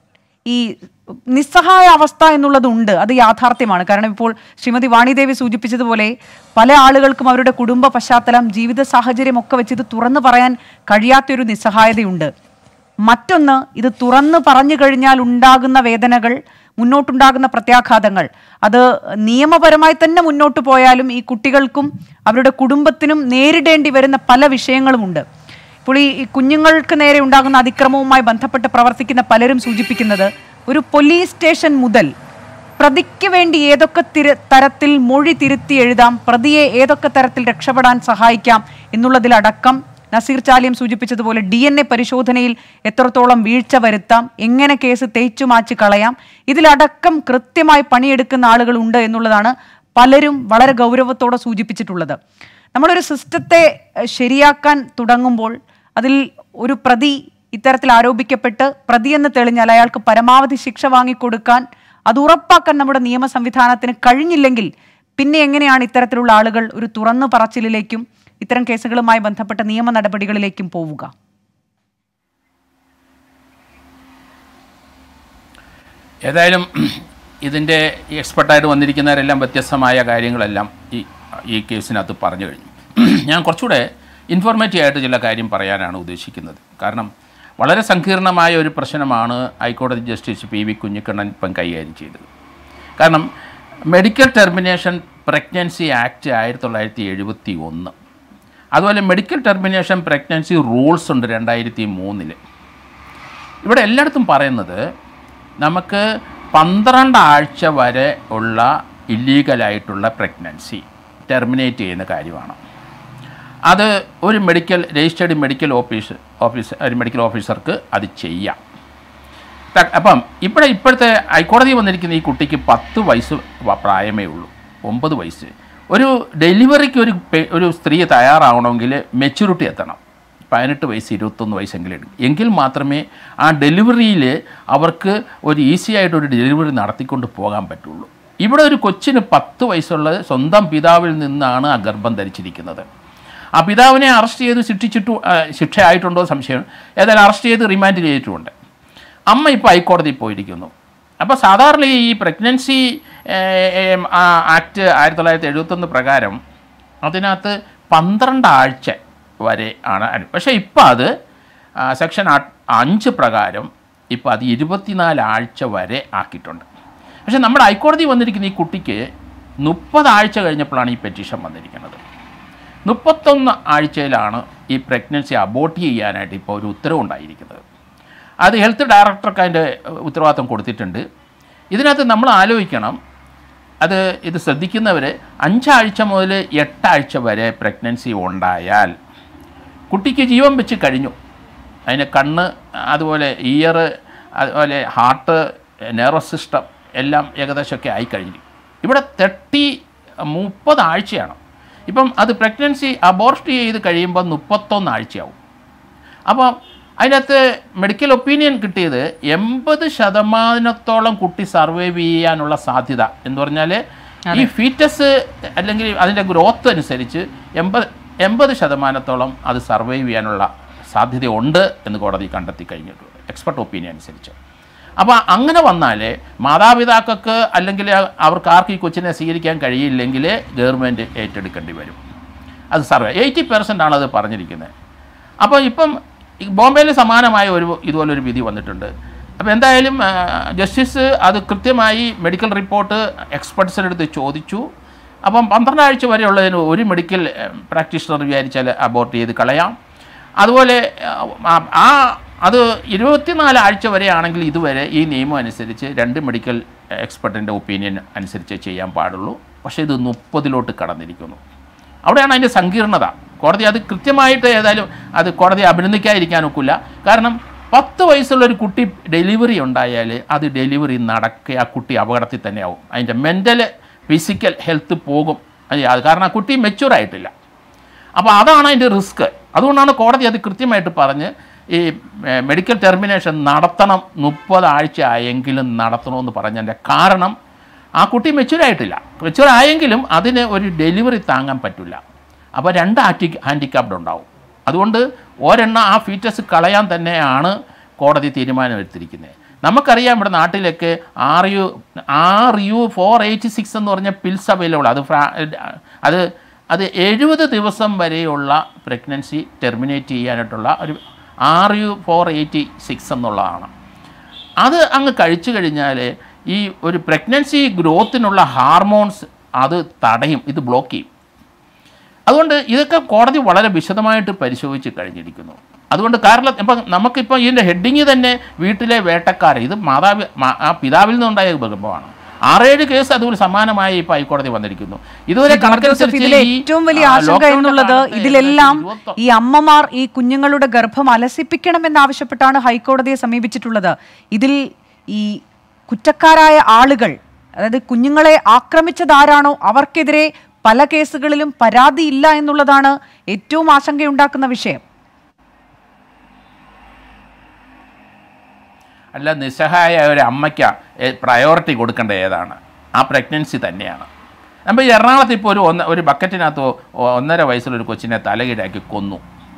S1: ഈ നിസ്സഹായ അവസ്ഥ എന്നുള്ളത് ഉണ്ട് അത് യാഥാർത്ഥ്യമാണ് കാരണം ഇപ്പോൾ ശ്രീമതി വാണിദേവി സൂചിപ്പിച്ചതുപോലെ പല ആളുകൾക്കും അവരുടെ കുടുംബ പശ്ചാത്തലം ജീവിത സാഹചര്യം ഒക്കെ വെച്ച് ഇത് തുറന്നു പറയാൻ കഴിയാത്തൊരു നിസ്സഹായതയുണ്ട് മറ്റൊന്ന് ഇത് തുറന്നു പറഞ്ഞു കഴിഞ്ഞാൽ ഉണ്ടാകുന്ന വേദനകൾ മുന്നോട്ടുണ്ടാകുന്ന പ്രത്യാഘാതങ്ങൾ അത് നിയമപരമായി തന്നെ മുന്നോട്ട് പോയാലും ഈ കുട്ടികൾക്കും അവരുടെ കുടുംബത്തിനും നേരിടേണ്ടി വരുന്ന പല വിഷയങ്ങളുമുണ്ട് ഇപ്പോൾ ഈ ഈ കുഞ്ഞുങ്ങൾക്ക് നേരെ ഉണ്ടാകുന്ന അതിക്രമവുമായി ബന്ധപ്പെട്ട് പ്രവർത്തിക്കുന്ന പലരും സൂചിപ്പിക്കുന്നത് ഒരു പോലീസ് സ്റ്റേഷൻ മുതൽ പ്രതിക്ക് വേണ്ടി ഏതൊക്കെ തിര തരത്തിൽ മൊഴി തിരുത്തി എഴുതാം പ്രതിയെ ഏതൊക്കെ തരത്തിൽ രക്ഷപ്പെടാൻ സഹായിക്കാം എന്നുള്ളതിലടക്കം നസീർ ചാലിയം സൂചിപ്പിച്ചതുപോലെ ഡി എൻ എ പരിശോധനയിൽ എത്രത്തോളം വീഴ്ച വരുത്താം എങ്ങനെ കേസ് തേച്ചു മാച്ച് കളയാം ഇതിലടക്കം കൃത്യമായി പണിയെടുക്കുന്ന ആളുകളുണ്ട് എന്നുള്ളതാണ് പലരും വളരെ ഗൗരവത്തോടെ സൂചിപ്പിച്ചിട്ടുള്ളത് നമ്മളൊരു സിസ്റ്റത്തെ എഹ്, ശരിയാക്കാൻ തുടങ്ങുമ്പോൾ അതിൽ ഒരു പ്രതി ഇത്തരത്തിൽ ആരോപിക്കപ്പെട്ട് പ്രതിയെന്ന് തെളിഞ്ഞാൽ അയാൾക്ക് പരമാവധി ശിക്ഷ വാങ്ങിക്കൊടുക്കാൻ അത് ഉറപ്പാക്കാൻ നമ്മുടെ നിയമ സംവിധാനത്തിന് കഴിഞ്ഞില്ലെങ്കിൽ പിന്നെ എങ്ങനെയാണ് ഇത്തരത്തിലുള്ള ആളുകൾ ഒരു തുറന്നു പറച്ചിലിലേക്കും ഇത്തരം കേസുകളുമായി ബന്ധപ്പെട്ട നിയമ നടപടികളിലേക്കും പോവുക
S5: ഏതായാലും ഇതിൻ്റെ എക്സ്പെർട്ടായിട്ട് വന്നിരിക്കുന്നവരെല്ലാം വ്യത്യസ്തമായ കാര്യങ്ങളെല്ലാം ഈ ഈ കേസിനകത്ത് പറഞ്ഞു കഴിഞ്ഞു ഞാൻ കുറച്ചുകൂടെ ഇൻഫോർമേറ്റീവ് ആയിട്ട് ചില കാര്യം പറയാനാണ് ഉദ്ദേശിക്കുന്നത് കാരണം വളരെ സങ്കീർണമായ ഒരു പ്രശ്നമാണ് ഹൈക്കോടതി ജസ്റ്റിസ് പി വി കുഞ്ഞിക്കണ്ണൻ ഇപ്പം കൈകാര്യം ചെയ്തത് കാരണം മെഡിക്കൽ ടെർമിനേഷൻ പ്രഗ്നൻസി ആക്ട് ആയിരത്തി തൊള്ളായിരത്തി എഴുപത്തി ഒന്ന് അതുപോലെ മെഡിക്കൽ ടെർമിനേഷൻ പ്രഗ്നൻസി റൂൾസ് ഉണ്ട് രണ്ടായിരത്തി മൂന്നിൽ ഇവിടെ എല്ലായിടത്തും പറയുന്നത് നമുക്ക് പന്ത്രണ്ട് ആഴ്ച വരെ ഉള്ള ഇല്ലീഗലായിട്ടുള്ള പ്രഗ്നൻസി ടെർമിനേറ്റ് ചെയ്യുന്ന കാര്യമാണ് അത് ഒരു medical registered medical office office ഒരു മെഡിക്കൽ ഓഫീസർക്ക് അത് ചെയ്യാം ത- അപ്പം ഇവിടെ ഇപ്പോഴത്തെ ഹൈക്കോടതി വന്നിരിക്കുന്ന ഈ കുട്ടിക്ക് പത്ത് വയസ്സ് വ- പ്രായമേ ഉള്ളൂ ഒമ്പത് വയസ്സ് ഒരു ഡെലിവറിക്ക് ഒരു പെ- ഒരു സ്ത്രീ തയ്യാറാവണമെങ്കിൽ മെച്യൂരിറ്റി എത്തണം പതിനെട്ട് വയസ്സ് ഇരുപത്തൊന്ന് വയസ്സെങ്കിലും എടുക്കും എങ്കിൽ മാത്രമേ ആ ഡെലിവറിയിൽ അവർക്ക് ഒരു ഈസി ആയിട്ട് ഒരു ഡെലിവറി നടത്തിക്കൊണ്ട് പോകാൻ പറ്റുള്ളൂ ഇവിടെ ഒരു കൊച്ചിന് പത്ത് വയസ്സുള്ള സ്വന്തം പിതാവിൽ നിന്നാണ് ആ ഗർഭം ധരിച്ചിരിക്കുന്നത് ആ പിതാവിനെ അറസ്റ്റ് ചെയ്ത് ശിക്ഷിച്ചിട്ടു ആ, ശിക്ഷയായിട്ടുണ്ടോ സംശയം ഏതായാലും അറസ്റ്റ് ചെയ്ത് റിമാൻഡ് ചെയ്തിട്ടുമുണ്ട് അമ്മ ഇപ്പോൾ ഹൈക്കോടതിയിൽ പോയിരിക്കുന്നു അപ്പോൾ സാധാരണ ഈ പ്രഗ്നൻസി ആക്ട് ആയിരത്തി തൊള്ളായിരത്തി എഴുപത്തൊന്ന് പ്രകാരം അതിനകത്ത് പന്ത്രണ്ട് ആഴ്ച വരെ ആണ് അനു പക്ഷേ ഇപ്പോൾ അത് ആ, സെക്ഷൻ ആ- അഞ്ച് പ്രകാരം ഇപ്പോൾ അത് ഇരുപത്തിനാല് ആഴ്ച വരെ ആക്കിയിട്ടുണ്ട് പക്ഷേ നമ്മുടെ ഹൈക്കോടതി വന്നിരിക്കുന്ന ഈ കുട്ടിക്ക് മുപ്പത് ആഴ്ച കഴിഞ്ഞപ്പോഴാണ് ഈ പെറ്റീഷൻ വന്നിരിക്കുന്നത് മുപ്പത്തൊന്ന് ആഴ്ചയിലാണ് ഈ പ്രഗ്നൻസി അബോർട്ട് ചെയ്യാനായിട്ട് ഇപ്പോൾ ഒരു ഉത്തരവുണ്ടായിരിക്കുന്നത് അത് ഹെൽത്ത് ഡയറക്ടർക്ക് അതിൻ്റെ ഉത്തരവാദിത്വം കൊടുത്തിട്ടുണ്ട് ഇതിനകത്ത് നമ്മൾ ആലോചിക്കണം അത് ഇത് ശ്രദ്ധിക്കുന്നവർ അഞ്ചാഴ്ച മുതൽ എട്ടാഴ്ച വരെ പ്രഗ്നൻസി ഉണ്ടായാൽ കുട്ടിക്ക് ജീവൻ വെച്ച് കഴിഞ്ഞു അതിന് കണ്ണ് അതുപോലെ ഇയർ അതുപോലെ ഹാർട്ട് നെർവസ് സിസ്റ്റം എല്ലാം ഏകദേശമൊക്കെ ആയി കഴിഞ്ഞു ഇവിടെ തേർട്ടി മുപ്പത് ആഴ്ചയാണ് ഇപ്പം അത് പ്രഗ്നൻസി അബോർട്ട് ചെയ്ത് കഴിയുമ്പോൾ മുപ്പത്തൊന്ന് ആഴ്ചയാവും അപ്പോൾ അതിനകത്ത് മെഡിക്കൽ ഒപ്പീനിയൻ കിട്ടിയത് എൺപത് ശതമാനത്തോളം കുട്ടി സർവൈവ് ചെയ്യാനുള്ള സാധ്യത എന്ന് പറഞ്ഞാൽ ഈ ഫീറ്റസ് അല്ലെങ്കിൽ അതിൻ്റെ ഗ്രോത്ത് അനുസരിച്ച് എൺപത് എൺപത് ശതമാനത്തോളം അത് സർവൈവ് ചെയ്യാനുള്ള സാധ്യതയുണ്ട് എന്ന് കോടതി കണ്ടെത്തി കഴിഞ്ഞിട്ടുണ്ട് എക്സ്പെർട്ട് ഒപ്പീനിയൻ അനുസരിച്ച് അപ്പോൾ അങ്ങനെ വന്നാൽ മാതാപിതാക്കൾക്ക് അല്ലെങ്കിൽ അവർക്ക് ആർക്ക് ഈ കൊച്ചിനെ സ്വീകരിക്കാൻ കഴിയില്ലെങ്കിൽ ഗവൺമെൻറ് ഏറ്റെടുക്കേണ്ടി വരും അത് സർവേ എയ്റ്റി പെർസെൻ്റ് ആണ് അത് പറഞ്ഞിരിക്കുന്നത് അപ്പോൾ ഇപ്പം ഈ ബോംബെയിൽ സമാനമായ ഒരു ഇതുപോലെ ഒരു വിധി വന്നിട്ടുണ്ട് അപ്പോൾ എന്തായാലും ആ, ജസ്റ്റിസ് അത് കൃത്യമായി മെഡിക്കൽ റിപ്പോർട്ട് എക്സ്പെർട്സിൻ്റെ അടുത്ത് ചോദിച്ചു അപ്പം പന്ത്രണ്ടാഴ്ച വരെയുള്ളതിന് ഒരു മെഡിക്കൽ പ്രാക്ടീഷണർ വിചാരിച്ചാൽ അബോർട്ട് ചെയ്ത് കളയാം അതുപോലെ ആ, ആ അത് ഇരുപത്തിനാല് ആഴ്ച വരെയാണെങ്കിൽ ഇതുവരെ ഈ നിയമം അനുസരിച്ച് രണ്ട് മെഡിക്കൽ എക്സ്പെർട്ടിൻ്റെ ഒപ്പീനിയൻ അനുസരിച്ച് ചെയ്യാൻ പാടുള്ളൂ പക്ഷേ ഇത് മുപ്പതിലോട്ട് കടന്നിരിക്കുന്നു അവിടെയാണ് അതിൻ്റെ സങ്കീർണത കോടതി അത് കൃത്യമായിട്ട് ഏതായാലും അത് കോടതി അഭിനന്ദിക്കാതിരിക്കാൻ ഒക്കില്ല കാരണം പത്ത് വയസ്സുള്ള ഒരു കുട്ടി ഡെലിവറി ഉണ്ടായാൽ അത് ഡെലിവറി നടക്കുക ആ കുട്ടി അപകടത്തിൽ തന്നെയാവും അതിൻ്റെ മെൻ്റൽ ഫിസിക്കൽ ഹെൽത്ത് പോകും അത് അത് കാരണം ആ കുട്ടി മെച്യൂർ ആയിട്ടില്ല അപ്പോൾ അതാണ് അതിൻ്റെ റിസ്ക് അതുകൊണ്ടാണ് കോടതി അത് കൃത്യമായിട്ട് പറഞ്ഞ് ഈ ഏർ, മെഡിക്കൽ ടെർമിനേഷൻ നടത്തണം മുപ്പത് ആഴ്ച ആയെങ്കിലും നടത്തണമെന്ന് പറഞ്ഞതിൻ്റെ കാരണം ആ കുട്ടി മെച്യൂർ ആയിട്ടില്ല മെച്യൂർ ആയെങ്കിലും അതിന് ഒരു ഡെലിവറി താങ്ങാൻ പറ്റില്ല അപ്പോൾ രണ്ട് ആറ്റി ഹാൻഡിക്യാപ്ഡ് ഉണ്ടാവും അതുകൊണ്ട് ഒരെണ്ണം ആ ഫീറ്റസ് കളയാൻ തന്നെയാണ് കോടതി തീരുമാനമെടുത്തിരിക്കുന്നത് നമുക്കറിയാം ഇവിടെ നാട്ടിലൊക്കെ R U R U four eighty six എന്ന് പറഞ്ഞ പിൽസ് അവൈലബിൾ അത് ഫ്രാ- അത് അത് എഴുപത് ദിവസം വരെയുള്ള പ്രഗ്നൻസി ടെർമിനേറ്റ് ചെയ്യാനായിട്ടുള്ള ഒരു R U four eighty six എന്നുള്ളതാണ് അത് അങ്ങ് കഴിച്ചു കഴിഞ്ഞാൽ ഈ ഒരു പ്രഗ്നൻസി ഗ്രോത്തിനുള്ള ഹാർമോൺസ് അത് തടയും ഇത് ബ്ലോക്ക് ചെയ്യും അതുകൊണ്ട് ഇതൊക്കെ കോടതി വളരെ വിശദമായിട്ട് പരിശോധിച്ച് കഴിഞ്ഞിരിക്കുന്നു അതുകൊണ്ട് കാരണം ഇപ്പം നമുക്കിപ്പോൾ ഇതിൻ്റെ ഹെഡിങ് തന്നെ വീട്ടിലെ വേട്ടക്കാർ ഇത് മാതാപി മാ- ആ പിതാവിൽ നിന്നുണ്ടായ കുടുംബമാണ് ആറേഴ് കേസ് അതുപോലെ സമാനമായി ഇപ്പോൾ ഹൈക്കോടതി വന്നിരിക്കുന്നു ഇതുവരെ
S1: ജോർജ് ജോസഫ്
S5: കണക്കനുസരിച്ച്
S1: ഇതിലെ
S5: ഈ,
S1: ഏറ്റവും വലിയ
S5: ആ,
S1: ആശങ്ക
S5: ലോക്ക്ഡൗണിന്റെ
S1: എന്നുള്ളത്
S5: കാലത്ത്
S1: ഇതിലെല്ലാം
S5: ഇരുപത്തൊ-
S1: ഈ അമ്മമാർ ഈ കുഞ്ഞുങ്ങളുടെ ഗർഭം അലസിപ്പിക്കണമെന്നാവശ്യപ്പെട്ടാണ് ഹൈക്കോടതിയെ സമീപിച്ചിട്ടുള്ളത് ഇതിൽ ഈ കുറ്റക്കാരായ ആളുകൾ അതായത് കുഞ്ഞുങ്ങളെ ആക്രമിച്ചതാരാണോ അവർക്കെതിരെ പല കേസുകളിലും പരാതിയില്ല എന്നുള്ളതാണ് ഏറ്റവും ആശങ്കയുണ്ടാക്കുന്ന വിഷയം
S5: അല്ല നിസ്സഹായ ഒരു അമ്മയ്ക്ക് പ്രയോറിറ്റി കൊടുക്കേണ്ട ഏതാണ് ആ പ്രഗ്നൻസി തന്നെയാണ് നമ്മൾ ഈ എറണാകുളത്ത് ഇപ്പോൾ ഒരു ഒന്ന് ഒരു ബക്കറ്റിനകത്ത് ഒ- ഒന്നര വയസ്സുള്ളൊരു കൊച്ചിനെ തലകീഴാക്കി കൊന്നു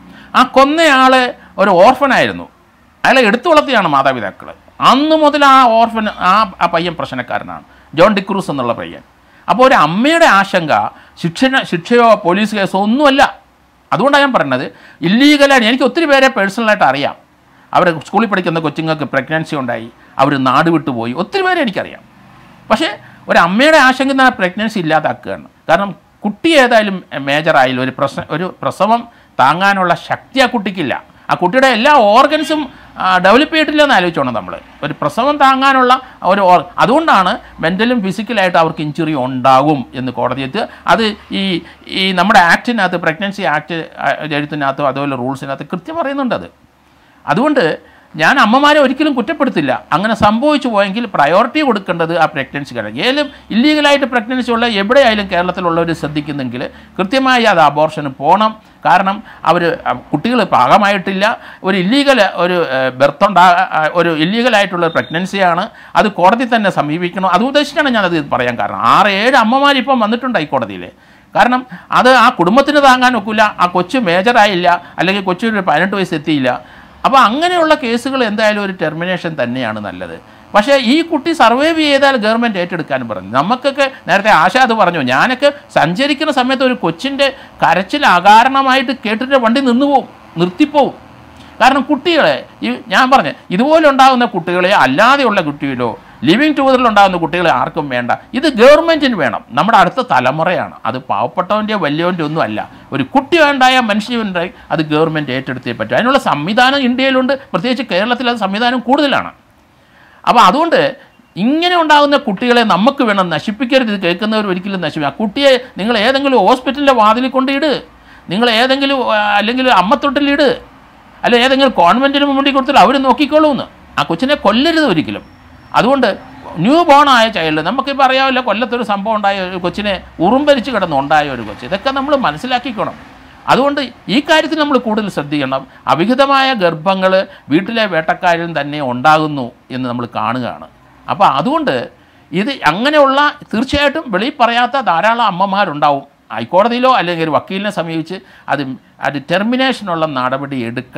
S5: ആ കൊന്നയാൾ ഒരു ഓർഫനായിരുന്നു അയാളെ എടുത്തു വളർത്തിയാണ് മാതാപിതാക്കൾ അന്ന് മുതൽ ആ ഓർഫൻ ആ ആ പയ്യൻ പ്രശ്നക്കാരനാണ് ജോൺ ഡിക്രൂസ് എന്നുള്ള പയ്യൻ അപ്പോൾ ഒരു അമ്മയുടെ ആശങ്ക ശിക്ഷ ശിക്ഷയോ പോലീസ് കേസോ ഒന്നുമല്ല അതുകൊണ്ടാണ് ഞാൻ പറയുന്നത് ഇല്ലീഗലായിട്ട് എനിക്ക് ഒത്തിരി പേരെ പേഴ്സണലായിട്ട് അറിയാം അവർ സ്കൂളിൽ പഠിക്കുന്ന കൊച്ചുങ്ങൾക്ക് പ്രഗ്നൻസി ഉണ്ടായി അവർ നാട് വിട്ടുപോയി ഒത്തിരി പേരെ എനിക്കറിയാം പക്ഷേ ഒരു അമ്മയുടെ ആശങ്ക ആ പ്രഗ്നൻസി ഇല്ലാതാക്കുകയാണ് കാരണം കുട്ടി ഏതായാലും മേജറായാലും ഒരു പ്രസ ഒരു പ്രസവം താങ്ങാനുള്ള ശക്തി ആ കുട്ടിക്കില്ല ആ കുട്ടിയുടെ എല്ലാ ഓർഗൻസും ഡെവലപ്പ് ചെയ്തിട്ടില്ല എന്ന് ആലോചിച്ചോണം നമ്മൾ ഒരു പ്രസവം താങ്ങാനുള്ള ഒരു ഓർ അതുകൊണ്ടാണ് മെൻ്റലും ഫിസിക്കലായിട്ട് അവർക്ക് ഇഞ്ചുറി ഉണ്ടാകും എന്ന് കോടതി എത്തുക അത് ഈ ഈ നമ്മുടെ ആക്ടിനകത്ത് പ്രഗ്നൻസി ആക്ട് എഴുത്തിനകത്തും അതുപോലെ റൂൾസിനകത്ത് കൃത്യം പറയുന്നുണ്ട് അത് അതുകൊണ്ട് ഞാൻ അമ്മമാരെ ഒരിക്കലും കുറ്റപ്പെടുത്തില്ല അങ്ങനെ സംഭവിച്ചു പോയെങ്കിൽ പ്രയോറിറ്റി കൊടുക്കേണ്ടത് ആ പ്രഗ്നൻസി കഴിഞ്ഞു ഏലും ഇല്ലീഗലായിട്ട് പ്രഗ്നൻസി ഉള്ള എവിടെയായാലും കേരളത്തിലുള്ളവർ ശ്രദ്ധിക്കുന്നെങ്കിൽ കൃത്യമായി അത് അബോർഷന് പോകണം കാരണം അവർ കുട്ടികൾ പാകമായിട്ടില്ല ഒരു ഇല്ലീഗൽ ഒരു ബർത്ത് ഉണ്ടാ ഒരു ഇല്ലീഗലായിട്ടുള്ള പ്രഗ്നൻസിയാണ് അത് കോടതി തന്നെ സമീപിക്കണം അത് ഉദ്ദേശിച്ചാണ് ഞാനത് പറയാൻ കാരണം ആറ് ഏഴ് അമ്മമാരിപ്പം വന്നിട്ടുണ്ട് ഈ കോടതിയിൽ കാരണം അത് ആ കുടുംബത്തിന് താങ്ങാൻ ഒക്കില്ല ആ കൊച്ചു മേജറായില്ല അല്ലെങ്കിൽ കൊച്ചിന് പതിനെട്ട് വയസ്സ് എത്തിയില്ല അപ്പോൾ അങ്ങനെയുള്ള കേസുകൾ എന്തായാലും ഒരു ടെർമിനേഷൻ തന്നെയാണ് നല്ലത് പക്ഷേ ഈ കുട്ടി സർവൈവ് ചെയ്താൽ ഗവൺമെൻറ് ഏറ്റെടുക്കാനും പറഞ്ഞു നമുക്കൊക്കെ നേരത്തെ ആശ അത് പറഞ്ഞു ഞാനൊക്കെ സഞ്ചരിക്കുന്ന സമയത്ത് ഒരു കൊച്ചിൻ്റെ കരച്ചിൽ അകാരണമായിട്ട് കേട്ടിട്ട് വണ്ടി നിന്നു പോവും നിർത്തിപ്പോവും കാരണം കുട്ടികളെ ഈ ഞാൻ പറഞ്ഞു ഇതുപോലെ ഉണ്ടാകുന്ന കുട്ടികളെ അല്ലാതെയുള്ള കുട്ടികളോ ലിവിങ് ടുഗദറിൽ ഉണ്ടാകുന്ന കുട്ടികളെ ആർക്കും വേണ്ട ഇത് ഗവൺമെൻറ്റിന് വേണം നമ്മുടെ അടുത്ത തലമുറയാണ് അത് പാവപ്പെട്ടവൻ്റെയോ വലിയവൻ്റെ ഒന്നും അല്ല ഒരു കുട്ടി ഉണ്ടായ മനുഷ്യനുണ്ടായി അത് ഗവൺമെൻറ് ഏറ്റെടുത്തേ പറ്റും അതിനുള്ള സംവിധാനം ഇന്ത്യയിലുണ്ട് പ്രത്യേകിച്ച് കേരളത്തിൽ അത് സംവിധാനം കൂടുതലാണ് അപ്പോൾ അതുകൊണ്ട് ഇങ്ങനെ ഉണ്ടാകുന്ന കുട്ടികളെ നമുക്ക് വേണം നശിപ്പിക്കരുത് ഇത് കേൾക്കുന്നവർ ഒരിക്കലും നശിപ്പിക്കും ആ കുട്ടിയെ നിങ്ങൾ ഏതെങ്കിലും ഹോസ്പിറ്റലിൻ്റെ വാതിലിൽ കൊണ്ടിട് നിങ്ങൾ ഏതെങ്കിലും ആ, അല്ലെങ്കിൽ അമ്മത്തൊട്ടിലിട് അല്ല ഏതെങ്കിലും കോൺവെൻറ്റിന് മുമ്പിൽ കൊടുത്തിട്ട് അവർ നോക്കിക്കോളൂന്ന് ആ കൊച്ചിനെ കൊല്ലരുത് ഒരിക്കലും അതുകൊണ്ട് ന്യൂ ബോൺ ആയ ചൈൽഡ് നമുക്കിപ്പോൾ അറിയാമല്ലോ കൊല്ലത്തൊരു സംഭവം ഉണ്ടായ ഒരു കൊച്ചിനെ ഉറുമ്പരിച്ച് കിടന്ന് ഉണ്ടായ ഒരു കൊച്ച് ഇതൊക്കെ നമ്മൾ മനസ്സിലാക്കിക്കണം അതുകൊണ്ട് ഈ കാര്യത്തിൽ നമ്മൾ കൂടുതൽ ശ്രദ്ധിക്കണം അവിഹിതമായ ഗർഭങ്ങൾ വീട്ടിലെ വേട്ടക്കാരിൽ തന്നെ ഉണ്ടാകുന്നു എന്ന് നമ്മൾ കാണുകയാണ് അപ്പോൾ അതുകൊണ്ട് ഇത് അങ്ങനെയുള്ള തീർച്ചയായിട്ടും വെളിയിൽ പറയാത്ത ധാരാളം അമ്മമാരുണ്ടാവും ഹൈക്കോടതിയിലോ അല്ലെങ്കിൽ ഒരു വക്കീലിനെ സമീപിച്ച് അത് അത് ടെർമിനേഷനുള്ള നടപടി എടുക്കണം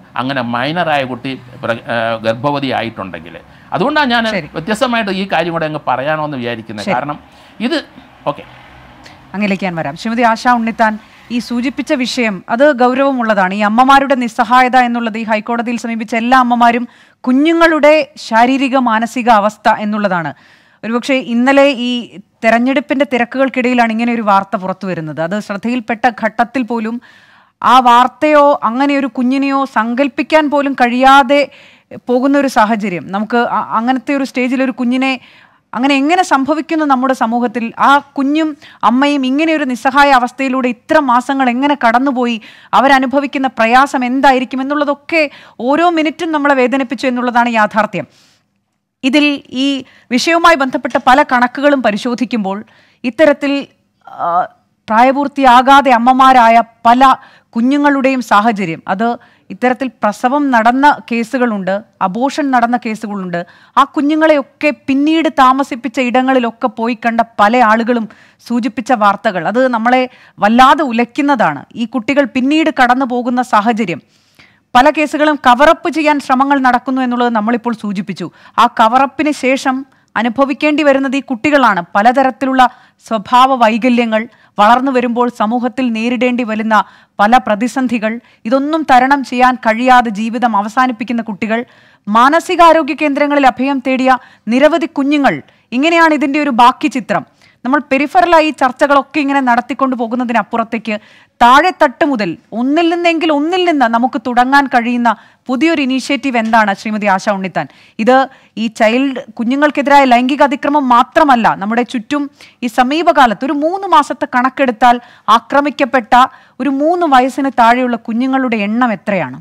S5: അങ്ങനെ മൈനറായ കുട്ടി പ്ര- ആ, ഗർഭവതി ആയിട്ടുണ്ടെങ്കിൽ അതുകൊണ്ടാണ് ഞാൻ വ്യത്യസ്തമായിട്ട് ഈ കാര്യം കൂടെ അങ്ങ് പറയാനോ എന്ന് വിചാരിക്കുന്നത് കാരണം ഇത് ഓക്കെ
S1: അങ്ങിലേക്ക് ഞാൻ വരാം ശ്രീമതി ആശ ഉണ്ണിത്താൻ ഈ സൂചിപ്പിച്ച വിഷയം അത് ഗൗരവമുള്ളതാണ് ഈ അമ്മമാരുടെ നിസ്സഹായത എന്നുള്ളത് ഈ ഹൈക്കോടതിയിൽ സമീപിച്ച എല്ലാ അമ്മമാരും കുഞ്ഞുങ്ങളുടെ ശാരീരിക മാനസിക അവസ്ഥ എന്നുള്ളതാണ് ഒരുപക്ഷെ ഇന്നലെ ഈ തെരഞ്ഞെടുപ്പിന്റെ തിരക്കുകൾക്കിടയിലാണ് ഇങ്ങനെ ഒരു വാർത്ത പുറത്തു വരുന്നത് അത് ശ്രദ്ധയിൽപ്പെട്ട ഘട്ടത്തിൽ പോലും ആ വാർത്തയോ അങ്ങനെ ഒരു കുഞ്ഞിനെയോ സങ്കല്പിക്കാൻ പോലും കഴിയാതെ പോകുന്ന ഒരു സാഹചര്യം നമുക്ക് അ- അങ്ങനത്തെ ഒരു സ്റ്റേജിൽ ഒരു കുഞ്ഞിനെ അങ്ങനെ എങ്ങനെ സംഭവിക്കുന്നു നമ്മുടെ സമൂഹത്തിൽ ആ കുഞ്ഞും അമ്മയും ഇങ്ങനെ ഒരു നിസ്സഹായ അവസ്ഥയിലൂടെ ഇത്ര മാസങ്ങൾ എങ്ങനെ കടന്നുപോയി അവരനുഭവിക്കുന്ന പ്രയാസം എന്തായിരിക്കും എന്നുള്ളതൊക്കെ ഓരോ മിനിറ്റും നമ്മളെ വേദനിപ്പിച്ചു എന്നുള്ളതാണ് യാഥാർത്ഥ്യം ഇതിൽ ഈ വിഷയവുമായി ബന്ധപ്പെട്ട പല കണക്കുകളും പരിശോധിക്കുമ്പോൾ ഇത്തരത്തിൽ ആ, പ്രായപൂർത്തിയാകാതെ അമ്മമാരായ പല കുഞ്ഞുങ്ങളുടെയും സാഹചര്യം അത് ഇത്തരത്തിൽ പ്രസവം നടന്ന കേസുകളുണ്ട് അബോഷൻ നടന്ന കേസുകളുണ്ട് ആ കുഞ്ഞുങ്ങളെയൊക്കെ പിന്നീട് താമസിപ്പിച്ച ഇടങ്ങളിലൊക്കെ പോയി കണ്ട പല ആളുകളും സൂചിപ്പിച്ച വാർത്തകൾ അത് നമ്മളെ വല്ലാതെ ഉലയ്ക്കുന്നതാണ് ഈ കുട്ടികൾ പിന്നീട് കടന്നു പോകുന്ന സാഹചര്യം പല കേസുകളും കവറപ്പ് ചെയ്യാൻ ശ്രമങ്ങൾ നടക്കുന്നു എന്നുള്ളത് നമ്മളിപ്പോൾ സൂചിപ്പിച്ചു ആ കവറപ്പിന് ശേഷം അനുഭവിക്കേണ്ടി വരുന്നത് ഈ കുട്ടികളാണ് പലതരത്തിലുള്ള സ്വഭാവ വൈകല്യങ്ങൾ വളർന്നു വരുമ്പോൾ സമൂഹത്തിൽ നേരിടേണ്ടി വരുന്ന പല പ്രതിസന്ധികൾ ഇതൊന്നും തരണം ചെയ്യാൻ കഴിയാതെ ജീവിതം അവസാനിപ്പിക്കുന്ന കുട്ടികൾ മാനസികാരോഗ്യ കേന്ദ്രങ്ങളിൽ അഭയം തേടിയ നിരവധി കുഞ്ഞുങ്ങൾ ഇങ്ങനെയാണ് ഇതിൻ്റെ ഒരു ബാക്കി ചിത്രം നമ്മൾ പെരിഫറലായി ഈ ചർച്ചകളൊക്കെ ഇങ്ങനെ നടത്തിക്കൊണ്ട് പോകുന്നതിനപ്പുറത്തേക്ക് താഴെത്തട്ട് മുതൽ ഒന്നിൽ നിന്നെങ്കിൽ ഒന്നിൽ നിന്ന് നമുക്ക് തുടങ്ങാൻ കഴിയുന്ന പുതിയൊരു ഇനീഷ്യേറ്റീവ് എന്താണ് ശ്രീമതി ആശ ഉണ്ണിത്താൻ ഇത് ഈ ചൈൽഡ് കുഞ്ഞുങ്ങൾക്കെതിരായ ലൈംഗിക അതിക്രമം മാത്രമല്ല നമ്മുടെ ചുറ്റും ഈ സമീപകാലത്ത് ഒരു മൂന്ന് മാസത്തെ കണക്കെടുത്താൽ ആക്രമിക്കപ്പെട്ട ഒരു മൂന്ന് വയസ്സിന് താഴെയുള്ള കുഞ്ഞുങ്ങളുടെ എണ്ണം എത്രയാണ്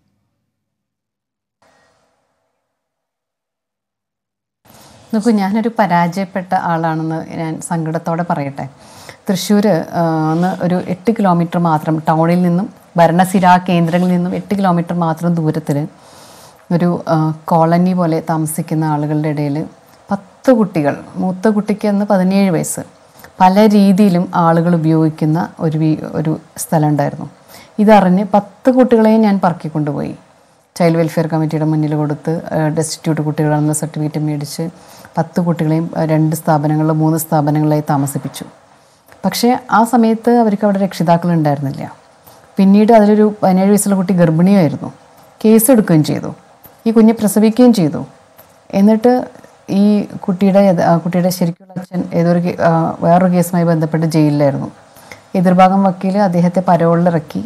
S2: നോക്കൂ ഞാനൊരു പരാജയപ്പെട്ട ആളാണെന്ന് ഞാൻ സങ്കടത്തോടെ പറയട്ടെ തൃശ്ശൂർ ഒന്ന് ഒരു എട്ട് കിലോമീറ്റർ മാത്രം ടൗണിൽ നിന്നും ഭരണസിരാ കേന്ദ്രങ്ങളിൽ നിന്നും എട്ട് കിലോമീറ്റർ മാത്രം ദൂരത്തിൽ ഒരു ആ, കോളനി പോലെ താമസിക്കുന്ന ആളുകളുടെ ഇടയിൽ പത്ത് കുട്ടികൾ മൂത്ത കുട്ടിക്ക് അന്ന് പതിനേഴ് വയസ്സ് പല രീതിയിലും ആളുകൾ ഉപയോഗിക്കുന്ന ഒരു വീ- ഒരു സ്ഥലം ഉണ്ടായിരുന്നു ഇതറിഞ്ഞ് പത്ത് കുട്ടികളെയും ഞാൻ പറക്കിക്കൊണ്ടുപോയി ചൈൽഡ് വെൽഫെയർ കമ്മിറ്റിയുടെ മുന്നിൽ കൊടുത്ത് ഡെസ്റ്റിറ്റ്യൂട്ട് കുട്ടികളെന്ന സർട്ടിഫിക്കറ്റ് മേടിച്ച് പത്ത് കുട്ടികളെയും ആ, രണ്ട് സ്ഥാപനങ്ങളിൽ മൂന്ന് സ്ഥാപനങ്ങളിലായി താമസിപ്പിച്ചു പക്ഷേ ആ സമയത്ത് അവർക്ക് അവിടെ രക്ഷിതാക്കൾ ഉണ്ടായിരുന്നില്ല പിന്നീട് അതിലൊരു പതിനേഴ് വയസ്സുള്ള കുട്ടി ഗർഭിണിയായിരുന്നു കേസ് എടുക്കുകയും ചെയ്തു ഈ കുഞ്ഞ് പ്രസവിക്കുകയും ചെയ്തു എന്നിട്ട് ഈ കുട്ടിയുടെ യഥ- ആ കുട്ടിയുടെ ശരിക്കുള്ള അച്ഛൻ ഏതൊരു കേ- ആ, വേറൊരു കേസുമായി ബന്ധപ്പെട്ട് ജയിലിലായിരുന്നു എതിർഭാഗം വക്കീൽ അദ്ദേഹത്തെ പരോളിലിറക്കി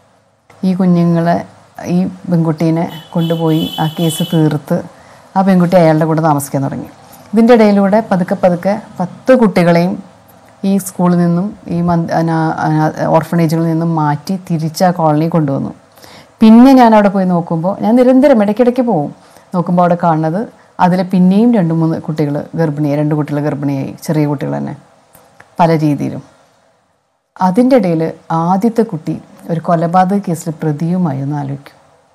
S2: ഈ കുഞ്ഞുങ്ങളെ ഈ പെൺകുട്ടീനെ കൊണ്ടുപോയി ആ കേസ് തീർത്ത് ആ പെൺകുട്ടി അയാളുടെ കൂടെ താമസിക്കാൻ തുടങ്ങി ഇതിൻ്റെ ഇടയിലൂടെ പതുക്കെ പതുക്കെ പത്ത് കുട്ടികളെയും ഈ സ്കൂളിൽ നിന്നും ഈ മന്ത് അനാ- അനാ- ഓർഫണേജുകളിൽ നിന്നും മാറ്റി തിരിച്ച് ആ കോളനി കൊണ്ടുവന്നു പിന്നെ ഞാൻ അവിടെ പോയി നോക്കുമ്പോൾ ഞാൻ നിരന്തരം ഇടയ്ക്കിടയ്ക്ക് പോകും നോക്കുമ്പോൾ അവിടെ കാണുന്നത് അതിൽ പിന്നെയും രണ്ട് മൂന്ന് കുട്ടികൾ ഗർഭിണിയായി രണ്ട് കുട്ടികൾ ഗർഭിണിയായി ചെറിയ കുട്ടികൾ തന്നെ പല രീതിയിലും അതിൻ്റെ ഇടയിൽ ആദ്യത്തെ കുട്ടി ഒരു കൊലപാതക കേസിൽ പ്രതിയുമായി ഒന്ന് ആലോചിക്കും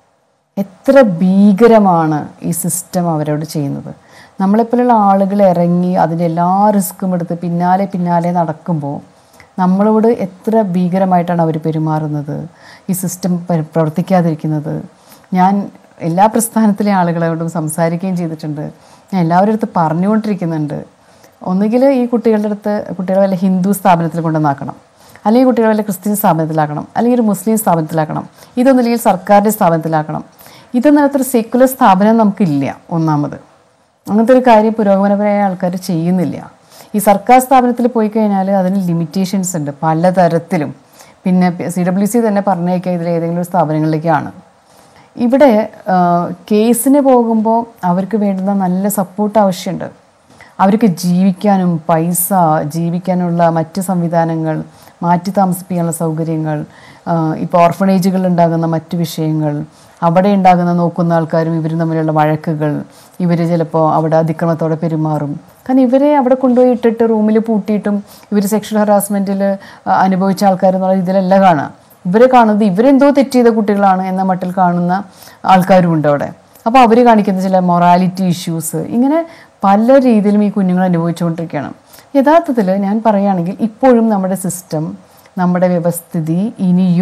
S2: എത്ര ഭീകരമാണ് ഈ സിസ്റ്റം അവരോട് ചെയ്യുന്നത് നമ്മളെപ്പോലുള്ള ആളുകൾ ഇറങ്ങി അതിൻ്റെ എല്ലാ റിസ്ക്കും എടുത്ത് പിന്നാലെ പിന്നാലെ നടക്കുമ്പോൾ നമ്മളോട് എത്ര ഭീകരമായിട്ടാണ് അവർ പെരുമാറുന്നത് ഈ സിസ്റ്റം പ- പ്രവർത്തിക്കാതിരിക്കുന്നത് ഞാൻ എല്ലാ പ്രസ്ഥാനത്തിലെ ആളുകളോടും സംസാരിക്കുകയും ചെയ്തിട്ടുണ്ട് ഞാൻ എല്ലാവരുടെ അടുത്ത് പറഞ്ഞുകൊണ്ടിരിക്കുന്നുണ്ട് ഒന്നുകിൽ ഈ കുട്ടികളുടെ അടുത്ത് കുട്ടികളെ വല്ല ഹിന്ദു സ്ഥാപനത്തിൽ കൊണ്ടുവന്നാക്കണം അല്ലെങ്കിൽ കുട്ടികളെ വല്ല ക്രിസ്ത്യൻ സ്ഥാപനത്തിലാക്കണം അല്ലെങ്കിൽ ഒരു മുസ്ലിം സ്ഥാപനത്തിലാക്കണം ഇതൊന്നുമില്ലെങ്കിൽ സർക്കാരിൻ്റെ സ്ഥാപനത്തിലാക്കണം ഇതൊന്നൊരു സെക്കുലർ സ്ഥാപനം നമുക്കില്ല ഒന്നാമത് അങ്ങനത്തെ ഒരു കാര്യം പുരോഗമനപരമായ ആൾക്കാർ ചെയ്യുന്നില്ല ഈ സർക്കാർ സ്ഥാപനത്തിൽ പോയി കഴിഞ്ഞാൽ അതിന് ലിമിറ്റേഷൻസ് ഉണ്ട് പലതരത്തിലും പിന്നെ സി ഡബ്ല്യു സി തന്നെ പറഞ്ഞേക്കുക ഇതിൽ ഏതെങ്കിലും ഒരു സ്ഥാപനങ്ങളിലേക്കാണ് ഇവിടെ ആ, കേസിന് പോകുമ്പോൾ അവർക്ക് വേണ്ടുന്ന നല്ല സപ്പോർട്ട് ആവശ്യമുണ്ട് അവർക്ക് ജീവിക്കാനും പൈസ ജീവിക്കാനുള്ള മറ്റ് സംവിധാനങ്ങൾ മാറ്റി താമസിപ്പിക്കാനുള്ള സൗകര്യങ്ങൾ ഇപ്പോൾ ഓർഫണേജുകളിൽ ഉണ്ടാകുന്ന മറ്റു വിഷയങ്ങൾ അവിടെ ഉണ്ടാകുന്ന നോക്കുന്ന ആൾക്കാരും ഇവരും തമ്മിലുള്ള വഴക്കുകൾ ഇവർ ചിലപ്പോൾ അവിടെ അതിക്രമത്തോടെ പെരുമാറും കാരണം ഇവരെ അവിടെ കൊണ്ടുപോയി ഇട്ടിട്ട് റൂമിൽ പൂട്ടിയിട്ടും ഇവർ സെക്ഷൽ ഹറാസ്മെൻറ്റിൽ അനുഭവിച്ച ആൾക്കാരെന്നുള്ള ഇതിലല്ല കാണുക ഇവരെ കാണുന്നത് ഇവരെന്തോ തെറ്റ് ചെയ്ത കുട്ടികളാണ് എന്ന മട്ടിൽ കാണുന്ന ആൾക്കാരും ഉണ്ട് അവിടെ അപ്പോൾ അവർ കാണിക്കുന്ന ചില മൊറാലിറ്റി ഇഷ്യൂസ് ഇങ്ങനെ പല രീതിയിലും ഈ കുഞ്ഞുങ്ങൾ അനുഭവിച്ചുകൊണ്ടിരിക്കുകയാണ് യഥാർത്ഥത്തിൽ ഞാൻ പറയുകയാണെങ്കിൽ ഇപ്പോഴും നമ്മുടെ സിസ്റ്റം നമ്മുടെ വ്യവസ്ഥിതി ഇനിയും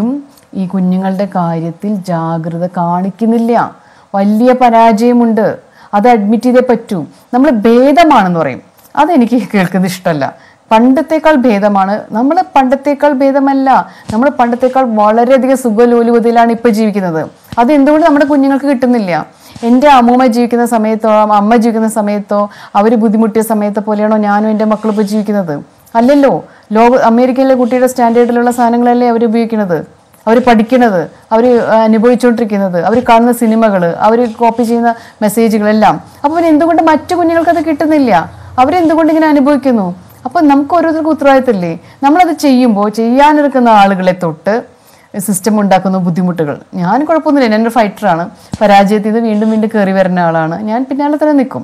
S2: ഈ കുഞ്ഞുങ്ങളുടെ കാര്യത്തിൽ ജാഗ്രത കാണിക്കുന്നില്ല വലിയ പരാജയമുണ്ട് അത് അഡ്മിറ്റ് ചെയ്തേ പറ്റൂ നമ്മൾ ഭേദമാണെന്ന് പറയും അതെനിക്ക് കേൾക്കുന്നത് ഇഷ്ടമല്ല പണ്ടത്തേക്കാൾ ഭേദമാണ് നമ്മൾ പണ്ടത്തേക്കാൾ ഭേദമല്ല നമ്മൾ പണ്ടത്തേക്കാൾ വളരെയധികം സുഖലോലുപതയിലാണ് ഇപ്പോൾ ജീവിക്കുന്നത് അത് എന്തുകൊണ്ട് നമ്മുടെ കുഞ്ഞുങ്ങൾക്ക് കിട്ടുന്നില്ല എൻ്റെ അമ്മൂമ്മ ജീവിക്കുന്ന സമയത്തോ അമ്മ ജീവിക്കുന്ന സമയത്തോ അവർ ബുദ്ധിമുട്ടിയ സമയത്തെ പോലെയാണോ ഞാനും എൻ്റെ മക്കളും ഇപ്പോൾ ജീവിക്കുന്നത് അല്ലല്ലോ ലോക അമേരിക്കയിലെ കുട്ടിയുടെ സ്റ്റാൻഡേർഡിലുള്ള സാധനങ്ങളല്ലേ അവർ ഉപയോഗിക്കുന്നത് അവർ പഠിക്കുന്നത് അവർ അനുഭവിച്ചുകൊണ്ടിരിക്കുന്നത് അവർ കാണുന്ന സിനിമകൾ അവർ കോപ്പി ചെയ്യുന്ന മെസ്സേജുകളെല്ലാം അപ്പോൾ പിന്നെ എന്തുകൊണ്ട് മറ്റു കുഞ്ഞുങ്ങൾക്ക് അത് കിട്ടുന്നില്ല അവരെന്തുകൊണ്ട് ഇങ്ങനെ അനുഭവിക്കുന്നു അപ്പം നമുക്ക് ഓരോരുത്തർക്കും ഉത്തരവാദിത്തമില്ലേ നമ്മളത് ചെയ്യുമ്പോൾ ചെയ്യാനിരിക്കുന്ന ആളുകളെ തൊട്ട് സിസ്റ്റം ഉണ്ടാക്കുന്ന ബുദ്ധിമുട്ടുകൾ ഞാൻ കുഴപ്പമൊന്നുമില്ല ഞാനൊരു ഫൈറ്ററാണ് പരാജയത്തിൽ നിന്ന് വീണ്ടും വീണ്ടും കയറി വരുന്ന ആളാണ് ഞാൻ പിന്നാലെ തന്നെ നിൽക്കും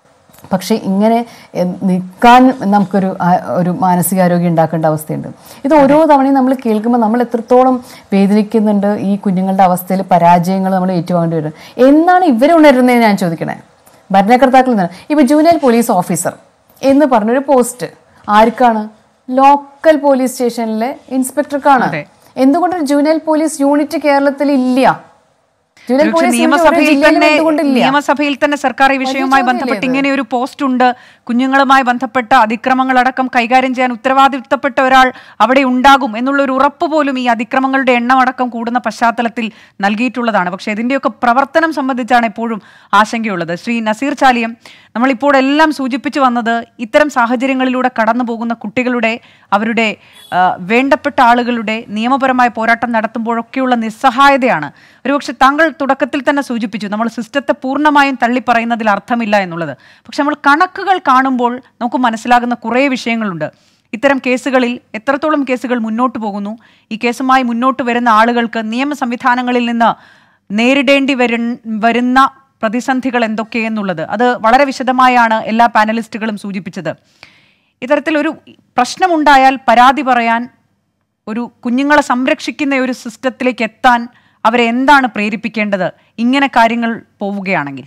S2: പക്ഷേ ഇങ്ങനെ എ- നിൽക്കാൻ നമുക്കൊരു ആ- ഒരു മാനസികാരോഗ്യം ഉണ്ടാക്കേണ്ട അവസ്ഥയുണ്ട് ഇത് ഓരോ തവണയും നമ്മൾ കേൾക്കുമ്പോൾ നമ്മൾ എത്രത്തോളം വേദനിക്കുന്നുണ്ട് ഈ കുഞ്ഞുങ്ങളുടെ അവസ്ഥയിൽ പരാജയങ്ങൾ നമ്മൾ ഏറ്റുവാങ്ങേണ്ടി വരും എന്നാണ് ഇവർ ഉണരുന്നത് ഞാൻ ചോദിക്കണേ ഭരണകർത്താക്കളിൽ നിന്ന് ഇപ്പോൾ ജൂനിയർ പോലീസ് ഓഫീസർ എന്ന് പറഞ്ഞൊരു പോസ്റ്റ് ആർക്കാണ് ലോക്കൽ പോലീസ് സ്റ്റേഷനിലെ ഇൻസ്പെക്ടർക്കാണ് എന്തുകൊണ്ട് ജൂനിയർ പോലീസ് യൂണിറ്റ് കേരളത്തിൽ ഇല്ല ജൂനിയർ
S1: പക്ഷേ
S2: പോലീസ് യൂണിറ്റ് ഓരോ
S1: നിയമസഭയിൽ
S2: ജില്ലയിലും
S1: തന്നെ
S2: എന്തുകൊണ്ടില്ല
S1: നിയമസഭയിൽ തന്നെ സർക്കാർ ഈ വിഷയവുമായി
S2: ചോദ്യമല്ലേ
S1: ബന്ധപ്പെട്ട്
S2: ഇത്?
S1: ഇങ്ങനെ ഒരു പോസ്റ്റ് ഉണ്ട് കുഞ്ഞുങ്ങളുമായി ബന്ധപ്പെട്ട അതിക്രമങ്ങളടക്കം കൈകാര്യം ചെയ്യാൻ ഉത്തരവാദിത്തപ്പെട്ട ഒരാൾ അവിടെ ഉണ്ടാകും എന്നുള്ള ഒരു ഉറപ്പ് പോലും ഈ അതിക്രമങ്ങളുടെ എണ്ണം അടക്കം കൂടുന്ന പശ്ചാത്തലത്തിൽ നൽകിയിട്ടുള്ളതാണ് പക്ഷേ ഇതിന്റെയൊക്കെ പ്രവർത്തനം സംബന്ധിച്ചാണ് എപ്പോഴും ആശങ്കയുള്ളത് ശ്രീ നസീർ ചാലിയം നമ്മളിപ്പോൾ എല്ലാം സൂചിപ്പിച്ചു വന്നത് ഇത്തരം സാഹചര്യങ്ങളിലൂടെ കടന്നു പോകുന്ന കുട്ടികളുടെ അവരുടെ ആ, വേണ്ടപ്പെട്ട ആളുകളുടെ നിയമപരമായ പോരാട്ടം നടത്തുമ്പോഴൊക്കെയുള്ള നിസ്സഹായതയാണ് ഒരുപക്ഷെ താങ്കൾ തുടക്കത്തിൽ തന്നെ സൂചിപ്പിച്ചു നമ്മൾ സിസ്റ്റത്തെ പൂർണ്ണമായും തള്ളിപ്പറയുന്നതിൽ അർത്ഥമില്ല എന്നുള്ളത് പക്ഷെ നമ്മൾ കണക്കുകൾ കാണുമ്പോൾ നമുക്ക് മനസ്സിലാകുന്ന കുറേ വിഷയങ്ങളുണ്ട് ഇത്തരം കേസുകളിൽ എത്രത്തോളം കേസുകൾ മുന്നോട്ട് പോകുന്നു ഈ കേസുമായി മുന്നോട്ട് വരുന്ന ആളുകൾക്ക് നിയമ സംവിധാനങ്ങളിൽ നിന്ന് നേരിടേണ്ടി വരു വരുന്ന പ്രതിസന്ധികൾ എന്തൊക്കെയെന്നുള്ളത് അത് വളരെ വിശദമായാണ് എല്ലാ പാനലിസ്റ്റുകളും സൂചിപ്പിച്ചത് ഇത്തരത്തിലൊരു പ്രശ്നമുണ്ടായാൽ പരാതി പറയാൻ ഒരു കുഞ്ഞുങ്ങളെ സംരക്ഷിക്കുന്ന ഒരു സിസ്റ്റത്തിലേക്ക് എത്താൻ അവരെ എന്താണ് പ്രേരിപ്പിക്കേണ്ടത് ഇങ്ങനെ കാര്യങ്ങൾ പോവുകയാണെങ്കിൽ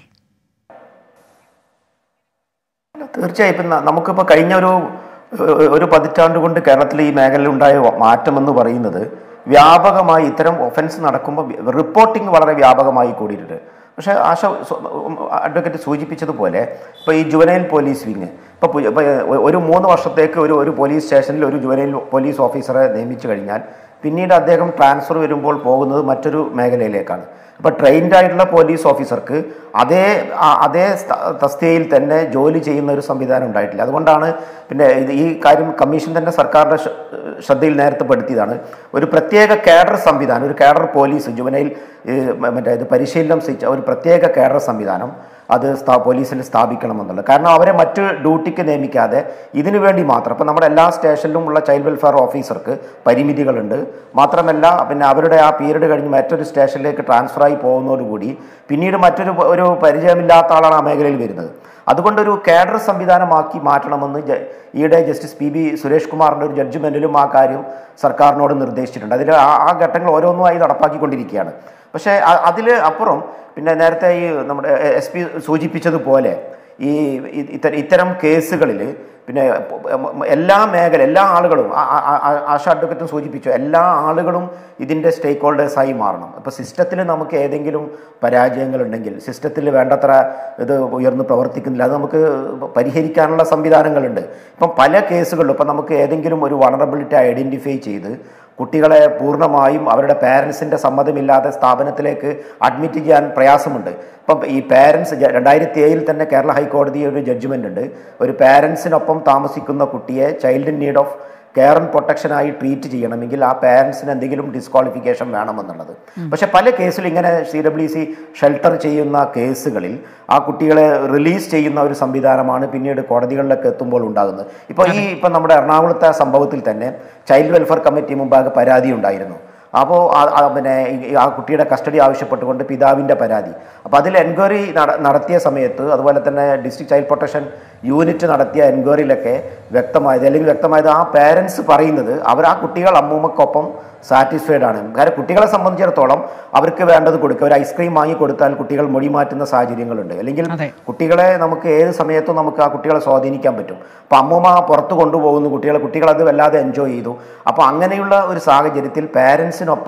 S3: തീർച്ചയായും ഇപ്പം ന- നമുക്കിപ്പോൾ കഴിഞ്ഞ ഒരു ഏഹ്, ഒരു പതിറ്റാണ്ട് കൊണ്ട് കേരളത്തിൽ ഈ മേഖലയിൽ ഉണ്ടായ മാറ്റം എന്ന് പറയുന്നത് വ്യാപകമായി ഇത്തരം ഒഫൻസ് നടക്കുമ്പോൾ റിപ്പോർട്ടിംഗ് വളരെ വ്യാപകമായി കൂടിയിട്ടുണ്ട് പക്ഷേ ആശ സു- ഉം, അഡ്വക്കേറ്റ് സൂചിപ്പിച്ചതുപോലെ ഇപ്പോൾ ഈ ജുവനൈൽ പോലീസ് വിങ് ഇപ്പോൾ പു- ഇപ്പോൾ ഒരു മൂന്ന് വർഷത്തേക്ക് ഒരു ഒരു പോലീസ് സ്റ്റേഷനിൽ ഒരു ജുവനൈൽ പോലീസ് ഓഫീസറെ നിയമിച്ചു കഴിഞ്ഞാൽ പിന്നീട് അദ്ദേഹം ട്രാൻസ്ഫർ വരുമ്പോൾ പോകുന്നത് മറ്റൊരു മേഖലയിലേക്കാണ് അപ്പോൾ ട്രെയിൻഡ് ആയിട്ടുള്ള പോലീസ് ഓഫീസർക്ക് അതേ ആ- അതേ സ്ഥ- തസ്തികയിൽ തന്നെ ജോലി ചെയ്യുന്ന ഒരു സംവിധാനം ഉണ്ടായിട്ടില്ല അതുകൊണ്ടാണ് പിന്നെ ഇത് ഈ കാര്യം കമ്മീഷൻ തന്നെ സർക്കാരിൻ്റെ ശ്ര- ശ്രദ്ധയിൽ നേരത്തെ പെടുത്തിയതാണ് ഒരു പ്രത്യേക കേഡർ സംവിധാനം ഒരു കേഡർ പോലീസ് ജുവനൈൽ ഏഹ്, മ- മറ്റേ ഇത് പരിശീലനം സിച്ച ഒരു പ്രത്യേക കേഡർ സംവിധാനം അത് സ്ഥാ പോലീസിൽ സ്ഥാപിക്കണമെന്നുള്ളത് കാരണം അവരെ മറ്റ് ഡ്യൂട്ടിക്ക് നിയമിക്കാതെ ഇതിനു വേണ്ടി മാത്രം ഇപ്പം നമ്മുടെ എല്ലാ സ്റ്റേഷനിലും ഉള്ള ചൈൽഡ് വെൽഫെയർ ഓഫീസർക്ക് പരിമിതികളുണ്ട് മാത്രമല്ല പിന്നെ അവരുടെ ആ പീരീഡ് കഴിഞ്ഞ് മറ്റൊരു സ്റ്റേഷനിലേക്ക് ട്രാൻസ്ഫറായി പോകുന്നതോടുകൂടി പിന്നീട് മറ്റൊരു ഒരു പരിചയമില്ലാത്ത ആളാണ് ആ മേഖലയിൽ വരുന്നത് അതുകൊണ്ടൊരു കേഡർ സംവിധാനമാക്കി മാറ്റണമെന്ന് ജ- ഈയിടെ ജസ്റ്റിസ് പി ബി സുരേഷ് കുമാറിൻ്റെ ഒരു ജഡ്ജ്മെൻറ്റിലും ആ കാര്യം സർക്കാരിനോട് നിർദ്ദേശിച്ചിട്ടുണ്ട് അതിൽ ആ ആ ഘട്ടങ്ങൾ ഓരോന്നുമായി നടപ്പാക്കിക്കൊണ്ടിരിക്കുകയാണ് പക്ഷേ അതിൽ അപ്പുറം പിന്നെ നേരത്തെ ഈ നമ്മുടെ എസ് പി സൂചിപ്പിച്ചതുപോലെ ഈ ഇ- ഇത്തരം ഇത്തരം കേസുകളിൽ പിന്നെ എല്ലാ മേഖല എല്ലാ ആളുകളും ആ- ആ- ആ- ആശ അഡ്വക്കറ്റും സൂചിപ്പിച്ചു എല്ലാ ആളുകളും ഇതിൻ്റെ സ്റ്റേക്ക് ഹോൾഡേഴ്സായി മാറണം ഇപ്പോൾ സിസ്റ്റത്തിൽ നമുക്ക് ഏതെങ്കിലും പരാജയങ്ങളുണ്ടെങ്കിൽ സിസ്റ്റത്തിൽ വേണ്ടത്ര ഇത് ഉയർന്ന് പ്രവർത്തിക്കുന്നില്ല അത് നമുക്ക് പരിഹരിക്കാനുള്ള സംവിധാനങ്ങളുണ്ട് ഇപ്പം പല കേസുകളിലും ഇപ്പം നമുക്ക് ഏതെങ്കിലും ഒരു വണറബിലിറ്റി ഐഡൻറ്റിഫൈ ചെയ്ത് കുട്ടികളെ പൂർണ്ണമായും അവരുടെ പാരൻസിൻ്റെ സമ്മതമില്ലാതെ സ്ഥാപനത്തിലേക്ക് അഡ്മിറ്റ് ചെയ്യാൻ പ്രയാസമുണ്ട് ഇപ്പം ഈ പാരൻസ് രണ്ടായിരത്തി ഏഴിൽ തന്നെ കേരള ഹൈക്കോടതി ഒരു ജഡ്ജ്മെൻ്റ് ഉണ്ട് ഒരു പാരൻസിനൊപ്പം താമസിക്കുന്ന കുട്ടിയെ child in need of care and പ്രൊട്ടക്ഷനായി ട്രീറ്റ് ചെയ്യണമെങ്കിൽ ആ പാരൻസിന് എന്തെങ്കിലും ഡിസ്ക്വാളിഫിക്കേഷൻ വേണമെന്നുള്ളത് പക്ഷെ പല കേസിലും ഇങ്ങനെ സി ഡബ്ല്യു സി ഷെൽട്ടർ ചെയ്യുന്ന കേസുകളിൽ ആ കുട്ടികളെ റിലീസ് ചെയ്യുന്ന ഒരു സംവിധാനമാണ് പിന്നീട് കോടതികളിലൊക്കെ എത്തുമ്പോൾ ഉണ്ടാകുന്നത് ഇപ്പോൾ ഈ ഇപ്പം നമ്മുടെ എറണാകുളത്തെ സംഭവത്തിൽ തന്നെ ചൈൽഡ് വെൽഫെയർ കമ്മിറ്റി മുമ്പാകെ പരാതി ഉണ്ടായിരുന്നു അപ്പോൾ പിന്നെ ഈ- ആ കുട്ടിയുടെ കസ്റ്റഡി ആവശ്യപ്പെട്ടുകൊണ്ട് പിതാവിൻ്റെ പരാതി അപ്പോൾ അതിൽ എൻക്വയറി നടത്തിയ സമയത്ത് അതുപോലെ തന്നെ ഡിസ്ട്രിക്ട് ചൈൽഡ് പ്രൊട്ടക്ഷൻ യൂണിറ്റ് നടത്തിയ എൻക്വയറിയിലൊക്കെ വ്യക്തമായത് അല്ലെങ്കിൽ വ്യക്തമായത് ആ പേരൻസ് പറയുന്നത് അവർ ആ കുട്ടികൾ അമ്മൂമ്മക്കൊപ്പം സാറ്റിസ്ഫൈഡ് ആണ് കാരണം കുട്ടികളെ സംബന്ധിച്ചിടത്തോളം അവർക്ക് വേണ്ടത് കൊടുക്കുക ഒരു ഐസ്ക്രീം വാങ്ങി കൊടുത്താൽ കുട്ടികൾ മൊഴി മാറ്റുന്ന സാഹചര്യങ്ങളുണ്ട് അല്ലെങ്കിൽ
S1: അതെ.
S3: കുട്ടികളെ നമുക്ക് ഏത് സമയത്തും നമുക്ക് ആ കുട്ടികളെ സ്വാധീനിക്കാൻ പറ്റും അപ്പോൾ അമ്മൂമ്മ പുറത്ത് കൊണ്ടുപോകുന്നു കുട്ടികളെ കുട്ടികൾ അത് വല്ലാതെ എൻജോയ് ചെയ്തു അപ്പോൾ അങ്ങനെയുള്ള ഒരു സാഹചര്യത്തിൽ പാരൻസിനൊപ്പം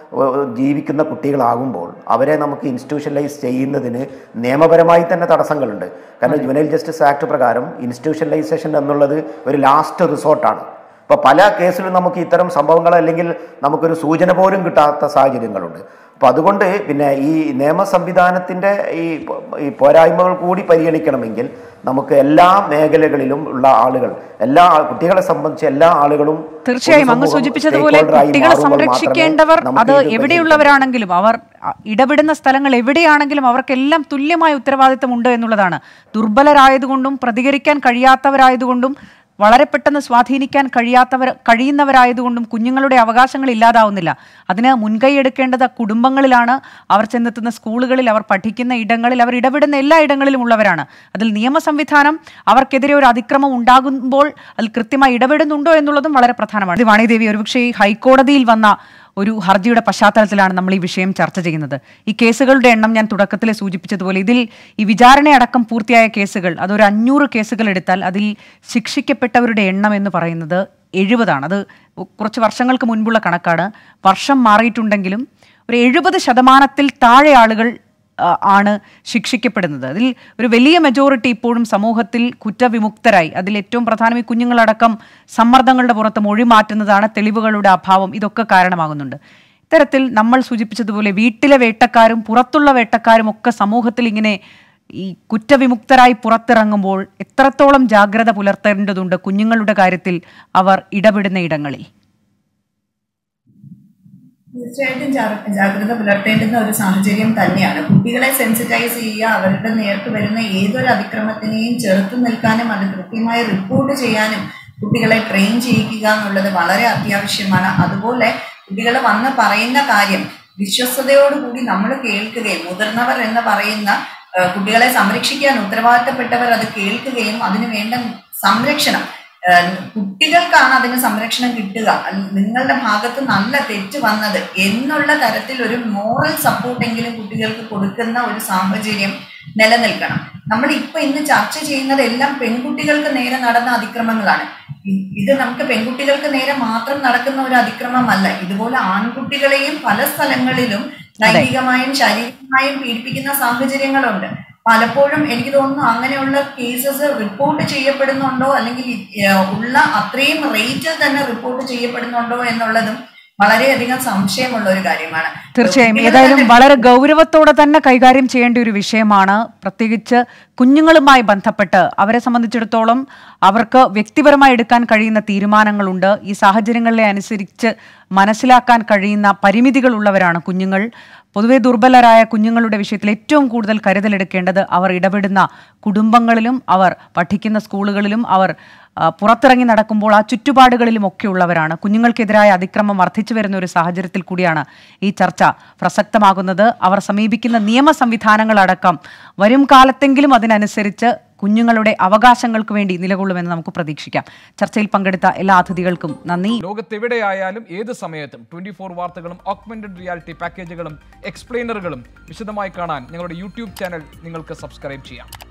S3: ഏഹ്, ജീവിക്കുന്ന കുട്ടികളാകുമ്പോൾ അവരെ നമുക്ക് ഇൻസ്റ്റിറ്റ്യൂഷനലൈസ് ചെയ്യുന്നതിന് നിയമപരമായി തന്നെ തടസ്സങ്ങളുണ്ട് കാരണം ജുവനൈൽ ജസ്റ്റിസ് ആക്ട് പ്രകാരം ഇൻസ്റ്റിറ്റ്യൂഷനലൈസേഷൻ എന്നുള്ളത് ഒരു ലാസ്റ്റ് റിസോർട്ടാണ് ഇപ്പോൾ പല കേസിലും നമുക്ക് ഇത്തരം സംഭവങ്ങൾ അല്ലെങ്കിൽ നമുക്കൊരു സൂചന പോലും കിട്ടാത്ത സാഹചര്യങ്ങളുണ്ട് അപ്പോൾ അതുകൊണ്ട് പിന്നെ ഈ നിയമ സംവിധാനത്തിൻ്റെ ഈ പ- ഈ പോരായ്മകൾ കൂടി പരിഗണിക്കണമെങ്കിൽ നമുക്ക് എല്ലാ മേഖലകളിലും ഉള്ള ആളുകൾ എല്ലാ ആ- കുട്ടികളെ സംബന്ധിച്ച് എല്ലാ ആളുകളും
S1: തീർച്ചയായും അങ്ങ്
S3: പൊതുസമൂഹം
S1: സൂചിപ്പിച്ചതുപോലെ
S3: stakeholder ആയി
S1: കുട്ടികളെ
S3: മാറുമ്പോൾ മാത്രമേ
S1: സംരക്ഷിക്കേണ്ടവർ
S3: നമുക്ക്
S1: അത്
S3: ഇത് പരിഹരിക്കാൻ
S1: എവിടെയുള്ളവരാണെങ്കിലും അവർ അ, ഇടപെടുന്ന സ്ഥലങ്ങൾ എവിടെയാണെങ്കിലും അവർക്കെല്ലാം തുല്യമായ ഉത്തരവാദിത്തമുണ്ട് എന്നുള്ളതാണ് ദുർബലരായതുകൊണ്ടും പ്രതികരിക്കാൻ കഴിയാത്തവരായതുകൊണ്ടും വളരെ പെട്ടെന്ന് സ്വാധീനിക്കാൻ കഴിയാത്തവർ കഴിയുന്നവരായതുകൊണ്ടും കുഞ്ഞുങ്ങളുടെ അവകാശങ്ങൾ ഇല്ലാതാവുന്നില്ല അതിന് മുൻകൈ എടുക്കേണ്ടത് കുടുംബങ്ങളിലാണ് അവർ ചെന്നെത്തുന്ന സ്കൂളുകളിൽ അവർ പഠിക്കുന്ന ഇടങ്ങളിൽ അവർ ഇടപെടുന്ന എല്ലാ ഇടങ്ങളിലും ഉള്ളവരാണ് അതിൽ നിയമ സംവിധാനം അവർക്കെതിരെ ഒരു അതിക്രമം ഉണ്ടാകുമ്പോൾ അതിൽ കൃത്യമായി ഇടപെടുന്നുണ്ടോ എന്നുള്ളതും വളരെ പ്രധാനമാണ് ഇത് വാണിദേവി ഒരുപക്ഷെ ഈ ഹൈക്കോടതിയിൽ വന്ന ഒരു ഹർജിയുടെ പശ്ചാത്തലത്തിലാണ് നമ്മൾ ഈ വിഷയം ചർച്ച ചെയ്യുന്നത് ഈ കേസുകളുടെ എണ്ണം ഞാൻ തുടക്കത്തിൽ സൂചിപ്പിച്ചതുപോലെ ഇതിൽ ഈ വിചാരണയടക്കം പൂർത്തിയായ കേസുകൾ അതൊരു അഞ്ഞൂറ് കേസുകൾ എടുത്താൽ അതിൽ ശിക്ഷിക്കപ്പെട്ടവരുടെ എണ്ണം എന്ന് പറയുന്നത് എഴുപതാണ് അത് കുറച്ച് വർഷങ്ങൾക്ക് മുൻപുള്ള കണക്കാണ് വർഷം മാറിയിട്ടുണ്ടെങ്കിലും ഒരു എഴുപത് ശതമാനത്തിൽ താഴെ ആളുകൾ ആ, ആണ് ശിക്ഷിക്കപ്പെടുന്നത് അതിൽ ഒരു വലിയ മെജോറിറ്റി ഇപ്പോഴും സമൂഹത്തിൽ കുറ്റവിമുക്തരായി അതിൽ ഏറ്റവും പ്രധാനം ഈ കുഞ്ഞുങ്ങളടക്കം സമ്മർദ്ദങ്ങളുടെ പുറത്ത് മൊഴി മാറ്റുന്നതാണ് തെളിവുകളുടെ അഭാവം ഇതൊക്കെ കാരണമാകുന്നുണ്ട് ഇത്തരത്തിൽ നമ്മൾ സൂചിപ്പിച്ചതുപോലെ വീട്ടിലെ വേട്ടക്കാരും പുറത്തുള്ള വേട്ടക്കാരും ഒക്കെ സമൂഹത്തിൽ ഇങ്ങനെ ഈ കുറ്റവിമുക്തരായി പുറത്തിറങ്ങുമ്പോൾ എത്രത്തോളം ജാഗ്രത പുലർത്തേണ്ടതുണ്ട് കുഞ്ഞുങ്ങളുടെ കാര്യത്തിൽ അവർ ഇടപെടുന്ന ഇടങ്ങളിൽ
S4: തീർച്ചയായിട്ടും ജാ- ജാഗ്രത പുലർത്തേണ്ടുന്ന ഒരു സാഹചര്യം തന്നെയാണ് കുട്ടികളെ സെൻസിറ്റൈസ് ചെയ്യുക അവരുടെ നേർക്ക് വരുന്ന ഏതൊരു അതിക്രമത്തിനെയും ചെറുത്തു നിൽക്കാനും അത് കൃത്യമായി റിപ്പോർട്ട് ചെയ്യാനും കുട്ടികളെ ട്രെയിൻ ചെയ്യിക്കുക എന്നുള്ളത് വളരെ അത്യാവശ്യമാണ് അതുപോലെ കുട്ടികൾ വന്ന് പറയുന്ന കാര്യം വിശ്വസ്തയോടുകൂടി നമ്മൾ കേൾക്കുകയും മുതിർന്നവർ എന്ന് പറയുന്ന ആ, കുട്ടികളെ സംരക്ഷിക്കാൻ ഉത്തരവാദിത്തപ്പെട്ടവർ അത് കേൾക്കുകയും അതിന് വേണ്ട സംരക്ഷണം ഏഹ് കുട്ടികൾക്കാണ് അതിന് സംരക്ഷണം കിട്ടുക അല്ല- നിങ്ങളുടെ ഭാഗത്ത് നല്ല തെറ്റ് വന്നത് എന്നുള്ള തരത്തിൽ ഒരു മോറൽ സപ്പോർട്ടെങ്കിലും കുട്ടികൾക്ക് കൊടുക്കുന്ന ഒരു സാഹചര്യം നിലനിൽക്കണം നമ്മൾ ഇപ്പൊ ഇന്ന് ചർച്ച ചെയ്യുന്നത് എല്ലാം പെൺകുട്ടികൾക്ക് നേരെ നടന്ന അതിക്രമങ്ങളാണ് ഇ- ഇത് നമുക്ക് പെൺകുട്ടികൾക്ക് നേരെ മാത്രം നടക്കുന്ന ഒരു അതിക്രമമല്ല ഇതുപോലെ ആൺകുട്ടികളെയും പല സ്ഥലങ്ങളിലും ലൈംഗികമായും ശാരീരികമായും പീഡിപ്പിക്കുന്ന സാഹചര്യങ്ങളുണ്ട് പലപ്പോഴും എനിക്ക് തോന്നുന്നു അങ്ങനെയുള്ള കേസസ് റിപ്പോർട്ട് ചെയ്യപ്പെടുന്നുണ്ടോ അല്ലെങ്കിൽ ഏഹ്, ഉള്ള അത്രയും റേറ്റിൽ തന്നെ റിപ്പോർട്ട് ചെയ്യപ്പെടുന്നുണ്ടോ എന്നുള്ളതും വളരെയധികം സംശയമുള്ള ഒരു കാര്യമാണ്
S1: തീർച്ചയായും
S4: കുട്ടികൾ
S1: ഏതായാലും
S4: തന്നെ
S1: വളരെ ഗൗരവത്തോടെ തന്നെ കൈകാര്യം ചെയ്യേണ്ട ഒരു വിഷയമാണ് പ്രത്യേകിച്ച് കുഞ്ഞുങ്ങളുമായി ബന്ധപ്പെട്ട് അവരെ സംബന്ധിച്ചിടത്തോളം അവർക്ക് വ്യക്തിപരമായി എടുക്കാൻ കഴിയുന്ന തീരുമാനങ്ങളുണ്ട് ഈ സാഹചര്യങ്ങളെ അനുസരിച്ച് മനസ്സിലാക്കാൻ കഴിയുന്ന പരിമിതികളുള്ളവരാണ് കുഞ്ഞുങ്ങൾ പൊതുവെ ദുർബലരായ കുഞ്ഞുങ്ങളുടെ വിഷയത്തിൽ ഏറ്റവും കൂടുതൽ കരുതലെടുക്കേണ്ടത് അവർ ഇടപെടുന്ന കുടുംബങ്ങളിലും അവർ പഠിക്കുന്ന സ്കൂളുകളിലും അവർ ആ, പുറത്തിറങ്ങി നടക്കുമ്പോൾ ആ ചുറ്റുപാടുകളിലും ഒക്കെ ഉള്ളവരാണ് കുഞ്ഞുങ്ങൾക്കെതിരായ അതിക്രമം വർദ്ധിച്ചു വരുന്ന ഒരു സാഹചര്യത്തിൽ കൂടിയാണ് ഈ ചർച്ച പ്രസക്തമാകുന്നത് അവർ സമീപിക്കുന്ന നിയമ സംവിധാനങ്ങളടക്കം വരും കാലത്തെങ്കിലും അതിനനുസരിച്ച് കുഞ്ഞുങ്ങളുടെ അവകാശങ്ങൾക്ക് വേണ്ടി നിലകൊള്ളുമെന്ന് നമുക്ക് പ്രതീക്ഷിക്കാം ചർച്ചയിൽ പങ്കെടുത്ത എല്ലാ അതിഥികൾക്കും നന്ദി
S6: ലോകത്തെവിടെയായാലും ഏത് സമയത്തും ട്വന്റി ഫോർ വാർത്തകളും ഓഗ്മെന്റഡ് റിയാലിറ്റി പാക്കേജുകളും എക്സ്പ്ലെയിനറുകളും വിശദമായി കാണാൻ ഞങ്ങളുടെ യൂട്യൂബ് ചാനൽ നിങ്ങൾക്ക് സബ്സ്ക്രൈബ് ചെയ്യാം